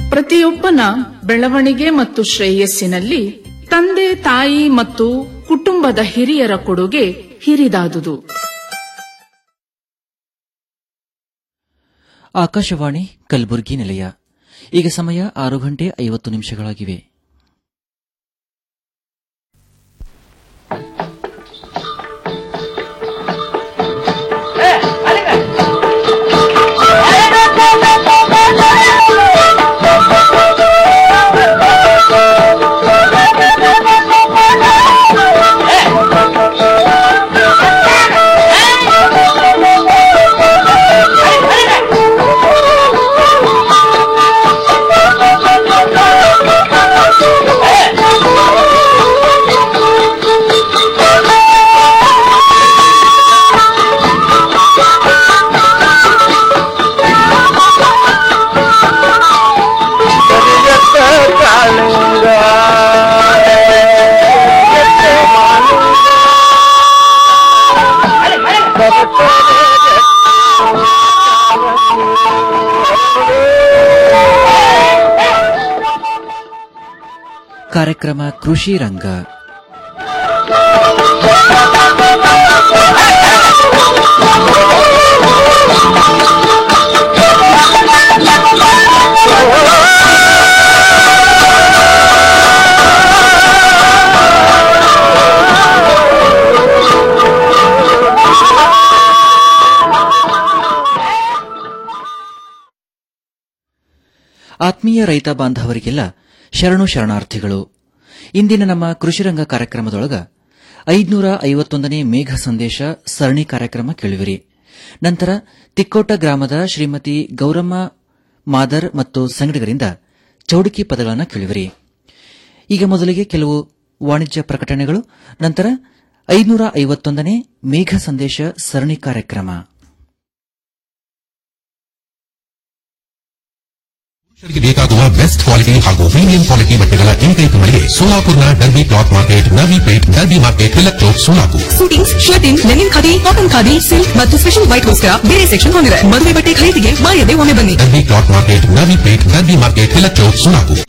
ಪ್ರತಿಯೊಬ್ಬನ ಬೆಳವಣಿಗೆ ಮತ್ತು ಶ್ರೇಯಸ್ಸಿನಲ್ಲಿ ತಂದೆ ತಾಯಿ ಮತ್ತು ಕುಟುಂಬದ ಹಿರಿಯರ ಕೊಡುಗೆ ಹಿರಿದಾದುದು ಆಕಾಶವಾಣಿ ಕಲಬುರಗಿ ನಿಲಯ ಈಗ ಸಮಯ ಆರು ಗಂಟೆ ಐವತ್ತು ನಿಮಿಷಗಳಾಗಿವೆ ಕಾರ್ಯಕ್ರಮ ಕೃಷಿ ರಂಗ ಆತ್ಮೀಯ ರೈತ ಬಾಂಧವರಿಗೆಲ್ಲ ಶರಣು ಶರಣಾರ್ಥಿಗಳು ಇಂದಿನ ನಮ್ಮ ಕೃಷಿರಂಗ ಕಾರ್ಯಕ್ರಮದೊಳಗ ಐದುನೂರ ಐವತ್ತೊಂದನೇ ಮೇಘ ಸಂದೇಶ ಸರಣಿ ಕಾರ್ಯಕ್ರಮ ಕೇಳುವಿರಿ ನಂತರ ತಿಕ್ಕೋಟ ಗ್ರಾಮದ ಶ್ರೀಮತಿ ಗೌರಮ್ಮ ಮಾದರ್ ಮತ್ತು ಸಂಗಡಿಗರಿಂದ ಚೌಡಿಕಿ ಪದಗಳನ್ನು ಕೇಳುವಿರಿ ಈಗ ಮೊದಲಿಗೆ ಕೆಲವು ವಾಣಿಜ್ಯ ಪ್ರಕಟಣೆಗಳು ನಂತರ ಐದುನೂರ ಐವತ್ತೊಂದನೇ ಮೇಘ ಸಂದೇಶ ಸರಣಿ ಕಾರ್ಯಕ್ರಮ ಪುರುಷರಿಗೆ ಬೇಕಾಗುವ ಬೆಸ್ಟ್ ಕ್ವಾಲಿಟಿ ಹಾಗೂ ಪ್ರೀಮಿಯಂ ಕ್ವಾಲಿಟಿ ಬಟ್ಟೆಗಳ ಏಕೈಕ ಮಳಿಗೆ ಸೋಲಾಪುರ್ನ Derby cloth market Narvi Peth Derby market Tilak Chowk Solapur suitings shirting linen khadi cotton khadi silk ಮತ್ತು ಸ್ಪೆಷಲ್ ವೈಟ್ಗೋಸ್ಕರ ಬೇರೆ ಸೆಕ್ಷನ್ ಹೊಂದಿದೆ ಮದುವೆ ಬಟ್ಟೆ ಖರೀದಿಗೆ ಮಾಯದೆ ಒಮ್ಮೆ ಬನ್ನಿ Derby cloth market Narvi Peth Derby market Tilak Chowk Solapur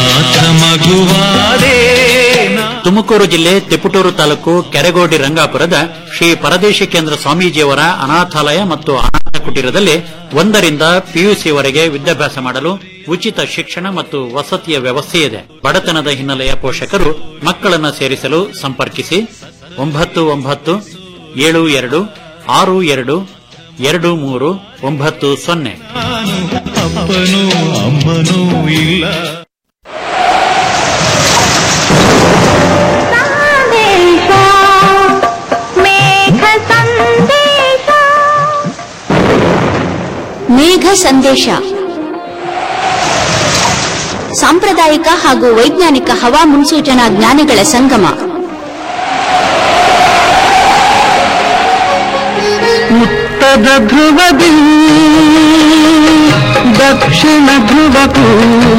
Tumakuru ಜಿಲ್ಲೆ ತಿಪಟೂರು ತಾಲೂಕು ಕೆರೆಗೋಡಿ ರಂಗಾಪುರದ ಶ್ರೀ ಪರದೇಶಿ ಕೇಂದ್ರ ಸ್ವಾಮೀಜಿಯವರ ಅನಾಥಾಲಯ ಮತ್ತು ಅನಾಥ ಕುಟೀರದಲ್ಲಿ ಒಂದರಿಂದ ಪಿಯುಸಿವರೆಗೆ ವಿದ್ಯಾಭ್ಯಾಸ ಮಾಡಲು ಉಚಿತ ಶಿಕ್ಷಣ ಮತ್ತು ವಸತಿಯ ವ್ಯವಸ್ಥೆ ಇದೆ ಬಡತನದ ಹಿನ್ನೆಲೆಯ ಪೋಷಕರು ಮಕ್ಕಳನ್ನ ಸೇರಿಸಲು ಸಂಪರ್ಕಿಸಿ ಒಂಬತ್ತು ಒಂಬತ್ತು ಏಳು ಎರಡು ಆರು ಎರಡು ಎರಡು ಮೂರು ಒಂಬತ್ತು ಸೊನ್ನೆ ಅಪ್ಪನೂ ಅಮ್ಮನೂ ಇಲ್ಲ ಮೇಘ ಸಂದೇಶ ಸಾಂಪ್ರದಾಯಿಕ ಹಾಗೂ ವೈಜ್ಞಾನಿಕ ಹವಾ ಮುನ್ಸೂಚನಾ ಜ್ಞಾನಗಳ ಸಂಗಮ ಉತ್ತರ ಧ್ರುವದಿ ದಕ್ಷಿಣ ಧ್ರುವಕ್ಕೂ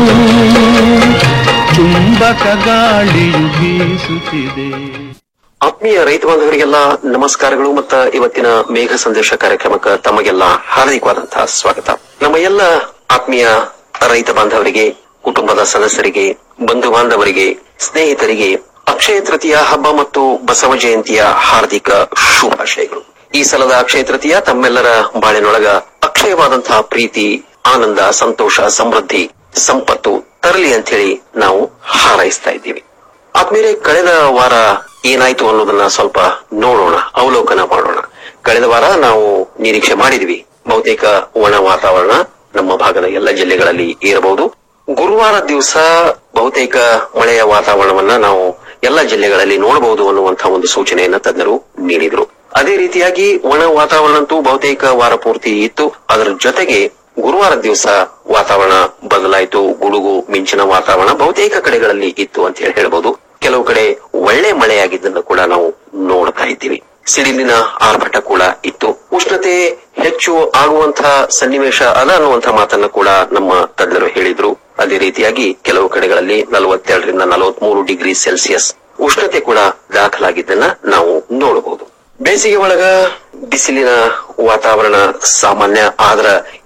ಚುಂಬಕ ಗಾಳಿಯು ಬೀಸುತ್ತಿದೆ ಆತ್ಮೀಯ ರೈತ ಬಾಂಧವರಿಗೆಲ್ಲ ನಮಸ್ಕಾರಗಳು ಮತ್ತು ಇವತ್ತಿನ ಮೇಘ ಸಂದೇಶ ಕಾರ್ಯಕ್ರಮಕ್ಕೆ ತಮಗೆಲ್ಲ ಹಾರ್ದಿಕವಾದಂತಹ ಸ್ವಾಗತ ನಮ್ಮ ಎಲ್ಲ ಆತ್ಮೀಯ ರೈತ ಬಾಂಧವರಿಗೆ ಕುಟುಂಬದ ಸದಸ್ಯರಿಗೆ ಬಂಧು ಬಾಂಧವರಿಗೆ ಸ್ನೇಹಿತರಿಗೆ ಅಕ್ಷಯ ತೃತೀಯ ಹಬ್ಬ ಮತ್ತು ಬಸವ ಜಯಂತಿಯ ಹಾರ್ದಿಕ ಶುಭಾಶಯಗಳು ಈ ಸಲದ ಅಕ್ಷಯ ತೃತೀಯ ತಮ್ಮೆಲ್ಲರ ಬಾಳಿನೊಳಗ ಅಕ್ಷಯವಾದಂತಹ ಪ್ರೀತಿ ಆನಂದ ಸಂತೋಷ ಸಮೃದ್ಧಿ ಸಂಪತ್ತು ತರಲಿ ಅಂತ ಹೇಳಿ ನಾವು ಹಾರೈಸ್ತಾ ಇದ್ದೀವಿ ಆದ್ಮೇಲೆ ಕಳೆದ ವಾರ ಏನಾಯ್ತು ಅನ್ನೋದನ್ನ ಸ್ವಲ್ಪ ನೋಡೋಣ ಅವಲೋಕನ ಮಾಡೋಣ ಕಳೆದ ವಾರ ನಾವು ನಿರೀಕ್ಷೆ ಮಾಡಿದ್ವಿ ಬಹುತೇಕ ಒಣ ವಾತಾವರಣ ನಮ್ಮ ಭಾಗದ ಎಲ್ಲ ಜಿಲ್ಲೆಗಳಲ್ಲಿ ಇರಬಹುದು ಗುರುವಾರ ದಿವಸ ಬಹುತೇಕ ಮಳೆಯ ವಾತಾವರಣವನ್ನ ನಾವು ಎಲ್ಲ ಜಿಲ್ಲೆಗಳಲ್ಲಿ ನೋಡಬಹುದು ಅನ್ನುವಂತಹ ಒಂದು ಸೂಚನೆಯನ್ನ ತಜ್ಞರು ನೀಡಿದ್ರು ಅದೇ ರೀತಿಯಾಗಿ ಒಣ ವಾತಾವರಣ ಅಂತೂ ಬಹುತೇಕ ವಾರ ಪೂರ್ತಿ ಇತ್ತು ಅದರ ಜೊತೆಗೆ ಗುರುವಾರ ದಿವಸ ವಾತಾವರಣ ಬದಲಾಯಿತು ಗುಡುಗು ಮಿಂಚಿನ ವಾತಾವರಣ ಬಹುತೇಕ ಕಡೆಗಳಲ್ಲಿ ಇತ್ತು ಅಂತ ಹೇಳಿ ಹೇಳ್ಬೋದು ಕೆಲವು ಕಡೆ ಒಳ್ಳೆ ಮಳೆಯಾಗಿದ್ದನ್ನು ಕೂಡ ನಾವು ನೋಡ್ತಾ ಇದ್ದೀವಿ ಸಿಡಿಲಿನ ಆರ್ಭಟ ಕೂಡ ಇತ್ತು ಉಷ್ಣತೆ ಹೆಚ್ಚು ಆಗುವಂತಹ ಸನ್ನಿವೇಶ ಅದ ಅನ್ನುವಂತಹ ಮಾತನ್ನ ಕೂಡ ನಮ್ಮ ತಜ್ಞರು ಹೇಳಿದ್ರು ಅದೇ ರೀತಿಯಾಗಿ ಕೆಲವು ಕಡೆಗಳಲ್ಲಿ ನಲವತ್ತೆರಡರಿಂದ ನಲವತ್ಮೂರು ಡಿಗ್ರಿ ಸೆಲ್ಸಿಯಸ್ ಉಷ್ಣತೆ ಕೂಡ ದಾಖಲಾಗಿದ್ದನ್ನ ನಾವು ನೋಡಬಹುದು ಬೇಸಿಗೆ ಒಳಗ ಬಿಸಿಲಿನ ವಾತಾವರಣ ಸಾಮಾನ್ಯ ಆದ್ರ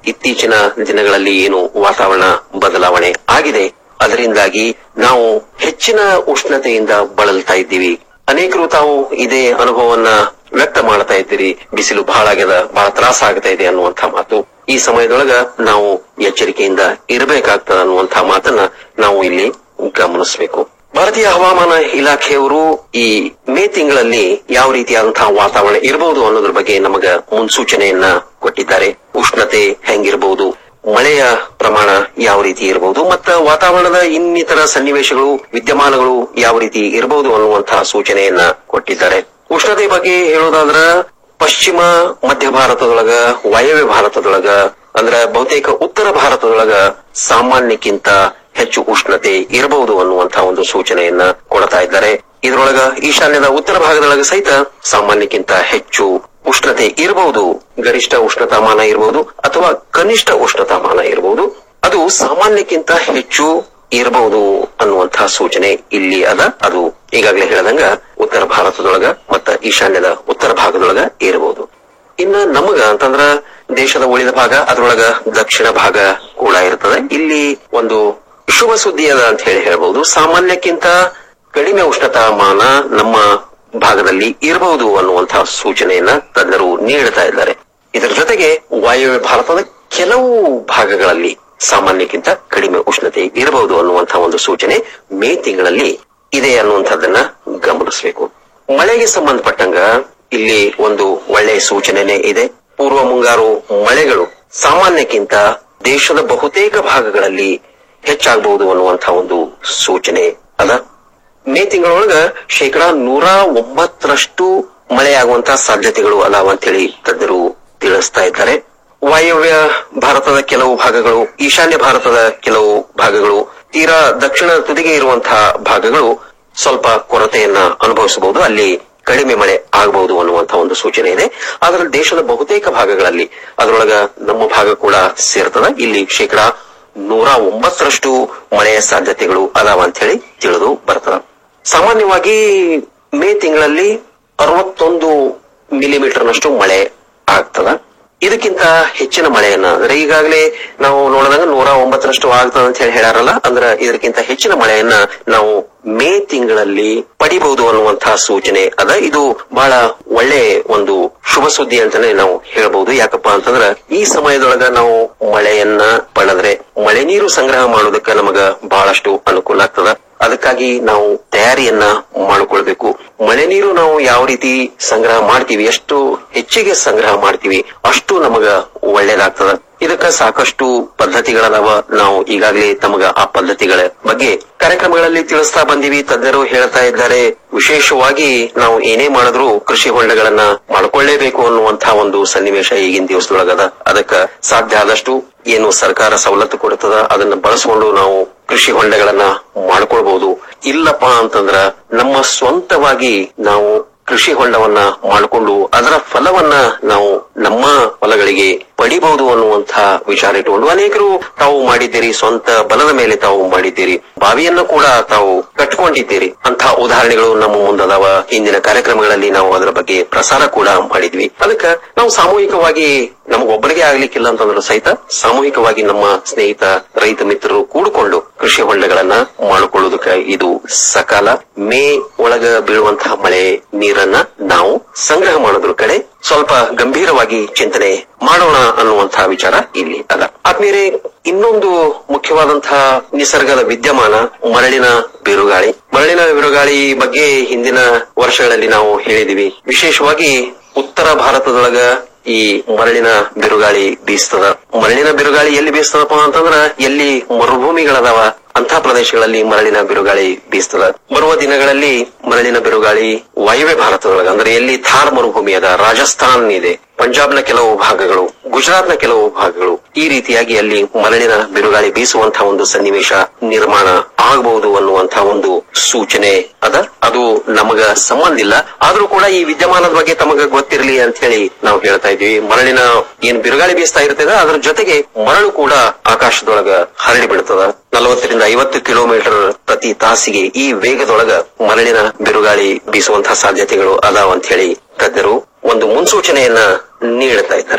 ಇತ್ತೀಚಿನ ದಿನಗಳಲ್ಲಿ ಏನು ವಾತಾವರಣ ಬದಲಾವಣೆ ಆಗಿದೆ ಅದರಿಂದಾಗಿ ನಾವು ಹೆಚ್ಚಿನ ಉಷ್ಣತೆಯಿಂದ ಬಳಲ್ತಾ ಇದ್ದೀವಿ ಅನೇಕರು ತಾವು ಇದೇ ಅನುಭವವನ್ನ ವ್ಯಕ್ತ ಮಾಡ್ತಾ ಇದ್ದೀರಿ ಬಿಸಿಲು ಬಹಳ ಆಗ್ಯದ ಬಹಳ ತ್ರಾಸ ಆಗ್ತಾ ಇದೆ ಅನ್ನುವಂಥ ಮಾತು ಈ ಸಮಯದೊಳಗ ನಾವು ಎಚ್ಚರಿಕೆಯಿಂದ ಇರಬೇಕಾಗ್ತದ ಅನ್ನುವಂಥ ಮಾತನ್ನ ನಾವು ಇಲ್ಲಿ ಗಮನಿಸಬೇಕು ಭಾರತೀಯ ಹವಾಮಾನ ಇಲಾಖೆಯವರು ಈ ಮೇ ತಿಂಗಳಲ್ಲಿ ಯಾವ ರೀತಿಯಾದಂತಹ ವಾತಾವರಣ ಇರಬಹುದು ಅನ್ನೋದ್ರ ಬಗ್ಗೆ ನಮಗ ಮುನ್ಸೂಚನೆಯನ್ನ ಕೊಟ್ಟಿದ್ದಾರೆ ಉಷ್ಣತೆ ಹೆಂಗಿರಬಹುದು ಮಳೆಯ ಪ್ರಮಾಣ ಯಾವ ರೀತಿ ಇರಬಹುದು ಮತ್ತ ವಾತಾವರಣದ ಇನ್ನಿತರ ಸನ್ನಿವೇಶಗಳು ವಿದ್ಯಮಾನಗಳು ಯಾವ ರೀತಿ ಇರಬಹುದು ಅನ್ನುವಂತಹ ಸೂಚನೆಯನ್ನ ಕೊಟ್ಟಿದ್ದಾರೆ ಉಷ್ಣತೆ ಬಗ್ಗೆ ಹೇಳೋದಾದ್ರ ಪಶ್ಚಿಮ ಮಧ್ಯ ಭಾರತದೊಳಗ ವಾಯವ್ಯ ಭಾರತದೊಳಗ ಅಂದ್ರ ಬಹುತೇಕ ಉತ್ತರ ಭಾರತದೊಳಗ ಸಾಮಾನ್ಯಕ್ಕಿಂತ ಹೆಚ್ಚು ಉಷ್ಣತೆ ಇರಬಹುದು ಅನ್ನುವಂತಹ ಒಂದು ಸೂಚನೆಯನ್ನ ಕೊಡ್ತಾ ಇದ್ದಾರೆ ಇದರೊಳಗ ಈಶಾನ್ಯದ ಉತ್ತರ ಭಾಗದೊಳಗ ಸಹಿತ ಸಾಮಾನ್ಯಕ್ಕಿಂತ ಹೆಚ್ಚು ಉಷ್ಣತೆ ಇರಬಹುದು ಗರಿಷ್ಠ ಉಷ್ಣತಾಮಾನ ಇರಬಹುದು ಅಥವಾ ಕನಿಷ್ಠ ಉಷ್ಣತಾಮಾನ ಇರಬಹುದು ಅದು ಸಾಮಾನ್ಯಕ್ಕಿಂತ ಹೆಚ್ಚು ಇರಬಹುದು ಅನ್ನುವಂತಹ ಸೂಚನೆ ಇಲ್ಲಿ ಅದ ಅದು ಈಗಾಗಲೇ ಹೇಳದಂಗ ಉತ್ತರ ಭಾರತದೊಳಗ ಮತ್ತ ಈಶಾನ್ಯದ ಉತ್ತರ ಭಾಗದೊಳಗ ಇರಬಹುದು ಇನ್ನ ನಮಗ ಅಂತಂದ್ರ ದೇಶದ ಉಳಿದ ಭಾಗ ಅದರೊಳಗ ದಕ್ಷಿಣ ಭಾಗ ಕೂಡ ಇರ್ತದೆ ಇಲ್ಲಿ ಒಂದು ಶುಭ ಸುದ್ದಿ ಅದ ಅಂತ ಹೇಳಿ ಹೇಳ್ಬಹುದು ಸಾಮಾನ್ಯಕ್ಕಿಂತ ಕಡಿಮೆ ಉಷ್ಣತಾಮಾನ ನಮ್ಮ ಭಾಗದಲ್ಲಿ ಇರಬಹುದು ಅನ್ನುವಂತಹ ಸೂಚನೆಯನ್ನ ತಜ್ಞರು ನೀಡುತ್ತಾ ಇದ್ದಾರೆ ಇದರ ಜೊತೆಗೆ ವಾಯವ್ಯ ಭಾರತದ ಕೆಲವು ಭಾಗಗಳಲ್ಲಿ ಸಾಮಾನ್ಯಕ್ಕಿಂತ ಕಡಿಮೆ ಉಷ್ಣತೆ ಇರಬಹುದು ಅನ್ನುವಂತಹ ಒಂದು ಸೂಚನೆ ಮೇ ತಿಂಗಳಲ್ಲಿ ಇದೆ ಅನ್ನುವಂಥದ್ದನ್ನ ಗಮನಿಸಬೇಕು ಮಳೆಗೆ ಸಂಬಂಧಪಟ್ಟಂಗ ಇಲ್ಲಿ ಒಂದು ಒಳ್ಳೆಯ ಸೂಚನೆನೇ ಇದೆ ಪೂರ್ವ ಮುಂಗಾರು ಮಳೆಗಳು ಸಾಮಾನ್ಯಕ್ಕಿಂತ ದೇಶದ ಬಹುತೇಕ ಭಾಗಗಳಲ್ಲಿ ಹೆಚ್ಚಾಗಬಹುದು ಅನ್ನುವಂತಹ ಒಂದು ಸೂಚನೆ ಅದ ಮೇ ತಿಂಗಳೊಳಗ ಶೇಕಡಾ ನೂರ ಒಂಬತ್ತರಷ್ಟು ಮಳೆಯಾಗುವಂತಹ ಸಾಧ್ಯತೆಗಳು ಅದಾವ ಅಂತೇಳಿ ತಜ್ಞರು ತಿಳಿಸ್ತಾ ಇದ್ದಾರೆ ವಾಯವ್ಯ ಭಾರತದ ಕೆಲವು ಭಾಗಗಳು ಈಶಾನ್ಯ ಭಾರತದ ಕೆಲವು ಭಾಗಗಳು ತೀರಾ ದಕ್ಷಿಣ ತುದಿಗೆ ಇರುವಂತಹ ಭಾಗಗಳು ಸ್ವಲ್ಪ ಕೊರತೆಯನ್ನ ಅನುಭವಿಸಬಹುದು ಅಲ್ಲಿ ಕಡಿಮೆ ಮಳೆ ಆಗಬಹುದು ಅನ್ನುವಂತಹ ಒಂದು ಸೂಚನೆ ಇದೆ ಆದರೆ ದೇಶದ ಬಹುತೇಕ ಭಾಗಗಳಲ್ಲಿ ಅದರೊಳಗ ನಮ್ಮ ಭಾಗ ಕೂಡ ಸೇರ್ತದ ಇಲ್ಲಿ ಶೇಕಡಾ ನೂರ ಒಂಬತ್ತರಷ್ಟು ಮಳೆಯ ಸಾಧ್ಯತೆಗಳು ಅದಾವ ಅಂತ ಹೇಳಿ ತಿಳಿದು ಬರ್ತದ ಸಾಮಾನ್ಯವಾಗಿ ಮೇ ತಿಂಗಳಲ್ಲಿ ಅರವತ್ತೊಂದು ಮಿಲಿಮೀಟರ್ನಷ್ಟು ಮಳೆ ಆಗ್ತದ ಇದಕ್ಕಿಂತ ಹೆಚ್ಚಿನ ಮಳೆಯನ್ನ ಅಂದ್ರೆ ಈಗಾಗಲೇ ನಾವು ನೋಡಿದಾಗ ನೂರ ಒಂಬತ್ತರಷ್ಟು ಆಗ್ತದ ಅಂತ ಹೇಳಿ ಹೇಳಾರಲ್ಲ ಅಂದ್ರೆ ಇದಕ್ಕಿಂತ ಹೆಚ್ಚಿನ ಮಳೆಯನ್ನ ನಾವು ಮೇ ತಿಂಗಳಲ್ಲಿ ಪಡಿಬಹುದು ಅನ್ನುವಂತಹ ಸೂಚನೆ ಅದ ಇದು ಬಹಳ ಒಳ್ಳೆ ಒಂದು ಶುಭ ಸುದ್ದಿ ಅಂತಾನೆ ನಾವು ಹೇಳ್ಬಹುದು ಯಾಕಪ್ಪ ಅಂತಂದ್ರ ಈ ಸಮಯದೊಳಗ ನಾವು ಮಳೆಯನ್ನ ಪಡೆದ್ರೆ ಮಳೆ ನೀರು ಸಂಗ್ರಹ ಮಾಡೋದಕ್ಕೆ ನಮಗ ಬಹಳಷ್ಟು ಅನುಕೂಲ ಆಗ್ತದ ಅದಕ್ಕಾಗಿ ನಾವು ತಯಾರಿಯನ್ನ ಮಾಡಿಕೊಳ್ಬೇಕು ಮಳೆ ನೀರು ನಾವು ಯಾವ ರೀತಿ ಸಂಗ್ರಹ ಮಾಡ್ತೀವಿ ಎಷ್ಟು ಹೆಚ್ಚಿಗೆ ಸಂಗ್ರಹ ಮಾಡ್ತೀವಿ ಅಷ್ಟು ನಮಗ ಒಳ್ಳೇದಾಗ್ತದ ಇದಕ್ಕ ಸಾಕಷ್ಟು ಪದ್ಧತಿಗಳದಾವ ನಾವು ಈಗಾಗಲೇ ತಮಗ ಆ ಪದ್ಧತಿಗಳ ಬಗ್ಗೆ ಕಾರ್ಯಕ್ರಮಗಳಲ್ಲಿ ತಿಳಿಸ್ತಾ ಬಂದೀವಿ ತಜ್ಞರು ಹೇಳ್ತಾ ಇದ್ದಾರೆ ವಿಶೇಷವಾಗಿ ನಾವು ಏನೇ ಮಾಡಿದ್ರು ಕೃಷಿ ಹೊಂಡಗಳನ್ನ ಮಾಡ್ಕೊಳ್ಳೇಬೇಕು ಅನ್ನುವಂತಹ ಒಂದು ಸನ್ನಿವೇಶ ಈಗಿನ ದಿವಸದೊಳಗದ ಅದಕ್ಕ ಸಾಧ್ಯ ಆದಷ್ಟು ಏನು ಸರ್ಕಾರ ಸವಲತ್ತು ಕೊಡುತ್ತದ ಅದನ್ನ ಬಳಸಿಕೊಂಡು ನಾವು ಕೃಷಿ ಹೊಂಡಗಳನ್ನ ಮಾಡ್ಕೊಳ್ಬಹುದು ಇಲ್ಲಪ್ಪ ಅಂತಂದ್ರ ನಮ್ಮ ಸ್ವಂತವಾಗಿ ನಾವು ಕೃಷಿ ಹೊಂಡವನ್ನ ಮಾಡಿಕೊಂಡು ಅದರ ಫಲವನ್ನ ನಾವು ನಮ್ಮ ಹೊಲಗಳಿಗೆ ಪಡಿಬಹುದು ಅನ್ನುವಂತಹ ವಿಚಾರ ಇಟ್ಟುಕೊಂಡು ಅನೇಕರು ತಾವು ಮಾಡಿದ್ದೀರಿ ಸ್ವಂತ ಬಲದ ಮೇಲೆ ತಾವು ಮಾಡಿದ್ದೀರಿ ಬಾವಿಯನ್ನ ಕೂಡ ತಾವು ಕಟ್ಕೊಂಡಿದ್ದೀರಿ ಅಂತಹ ಉದಾಹರಣೆಗಳು ನಮ್ಮ ಮುಂದದಾವ ಇಂದಿನ ಕಾರ್ಯಕ್ರಮಗಳಲ್ಲಿ ನಾವು ಅದರ ಬಗ್ಗೆ ಪ್ರಸಾರ ಕೂಡ ಮಾಡಿದ್ವಿ ಅದಕ್ಕ ನಾವು ಸಾಮೂಹಿಕವಾಗಿ ನಮಗೊಬ್ಬರಿಗೆ ಆಗ್ಲಿಕ್ಕಿಲ್ಲ ಅಂತಂದ್ರು ಸಹಿತ ಸಾಮೂಹಿಕವಾಗಿ ನಮ್ಮ ಸ್ನೇಹಿತ ರೈತ ಮಿತ್ರರು ಕೂಡಿಕೊಂಡು ಕೃಷಿ ಹೊಂಡಗಳನ್ನ ಮಾಡಿಕೊಳ್ಳುವುದಕ್ಕೆ ಇದು ಸಕಾಲ ಮೇ ಒಳಗ ಬೀಳುವಂತಹ ಮಳೆ ನೀರನ್ನ ನಾವು ಸಂಗ್ರಹ ಮಾಡೋದ್ರ ಕಡೆ ಸ್ವಲ್ಪ ಗಂಭೀರವಾಗಿ ಚಿಂತನೆ ಮಾಡೋಣ ಅನ್ನುವಂತಹ ವಿಚಾರ ಇಲ್ಲಿ ಅದ ಆದ್ಮೇಲೆ ಇನ್ನೊಂದು ಮುಖ್ಯವಾದಂತಹ ನಿಸರ್ಗದ ವಿದ್ಯಮಾನ ಮರಳಿನ ಬಿರುಗಾಳಿ ಮರಳಿನ ಬಿರುಗಾಳಿ ಬಗ್ಗೆ ಹಿಂದಿನ ವರ್ಷಗಳಲ್ಲಿ ನಾವು ಹೇಳಿದಿವಿ ವಿಶೇಷವಾಗಿ ಉತ್ತರ ಭಾರತದೊಳಗ ಈ ಮರಳಿನ ಬಿರುಗಾಳಿ ಬೀಸ್ತದ ಮರಳಿನ ಬಿರುಗಾಳಿ ಎಲ್ಲಿ ಬೀಸ್ತದಪ್ಪ ಅಂತಂದ್ರ ಎಲ್ಲಿ ಮರುಭೂಮಿಗಳದಾವ ಅಂತಹ ಪ್ರದೇಶಗಳಲ್ಲಿ ಮರಳಿನ ಬಿರುಗಾಳಿ ಬೀಸ್ತದ ಬರುವ ದಿನಗಳಲ್ಲಿ ಮರಳಿನ ಬಿರುಗಾಳಿ ವಾಯುವ್ಯ ಭಾರತದೊಳಗ ಅಂದ್ರೆ ಎಲ್ಲಿ ಥಾರ್ ಮರುಭೂಮಿ ಅದ ರಾಜಸ್ಥಾನ್ ಇದೆ ಪಂಜಾಬ್ನ ಕೆಲವು ಭಾಗಗಳು ಗುಜರಾತ್ನ ಕೆಲವು ಭಾಗಗಳು ಈ ರೀತಿಯಾಗಿ ಅಲ್ಲಿ ಮರಳಿನ ಬಿರುಗಾಳಿ ಬೀಸುವಂತಹ ಒಂದು ಸನ್ನಿವೇಶ ನಿರ್ಮಾಣ ಆಗಬಹುದು ಅನ್ನುವಂತಹ ಒಂದು ಸೂಚನೆ ಅದ ಅದು ನಮಗ ಸಂಬಂಧ ಇಲ್ಲ ಆದ್ರೂ ಕೂಡ ಈ ವಿದ್ಯಮಾನದ ಬಗ್ಗೆ ತಮಗ ಗೊತ್ತಿರಲಿ ಅಂತ ಹೇಳಿ ನಾವು ಹೇಳ್ತಾ ಇದೀವಿ ಮರಳಿನ ಏನ್ ಬಿರುಗಾಳಿ ಬೀಸ್ತಾ ಇರ್ತದ ಅದ್ರ ಜೊತೆಗೆ ಮರಳು ಕೂಡ ಆಕಾಶದೊಳಗ ಹರಡಿ ಬಿಡ್ತದ ನಲವತ್ತರಿಂದ ಐವತ್ತು ಕಿಲೋಮೀಟರ್ ಪ್ರತಿ ತಾಸಿಗೆ ಈ ವೇಗದೊಳಗ ಮರಳಿನ ಬಿರುಗಾಳಿ ಬೀಸುವಂತಹ ಸಾಧ್ಯತೆಗಳು ಅದಾವ ಅಂತ ಹೇಳಿ ತಜ್ಞರು ಒಂದು ಮುನ್ಸೂಚನೆಯನ್ನ ನೀಡುತ್ತಾ ಇದ್ದಾರೆ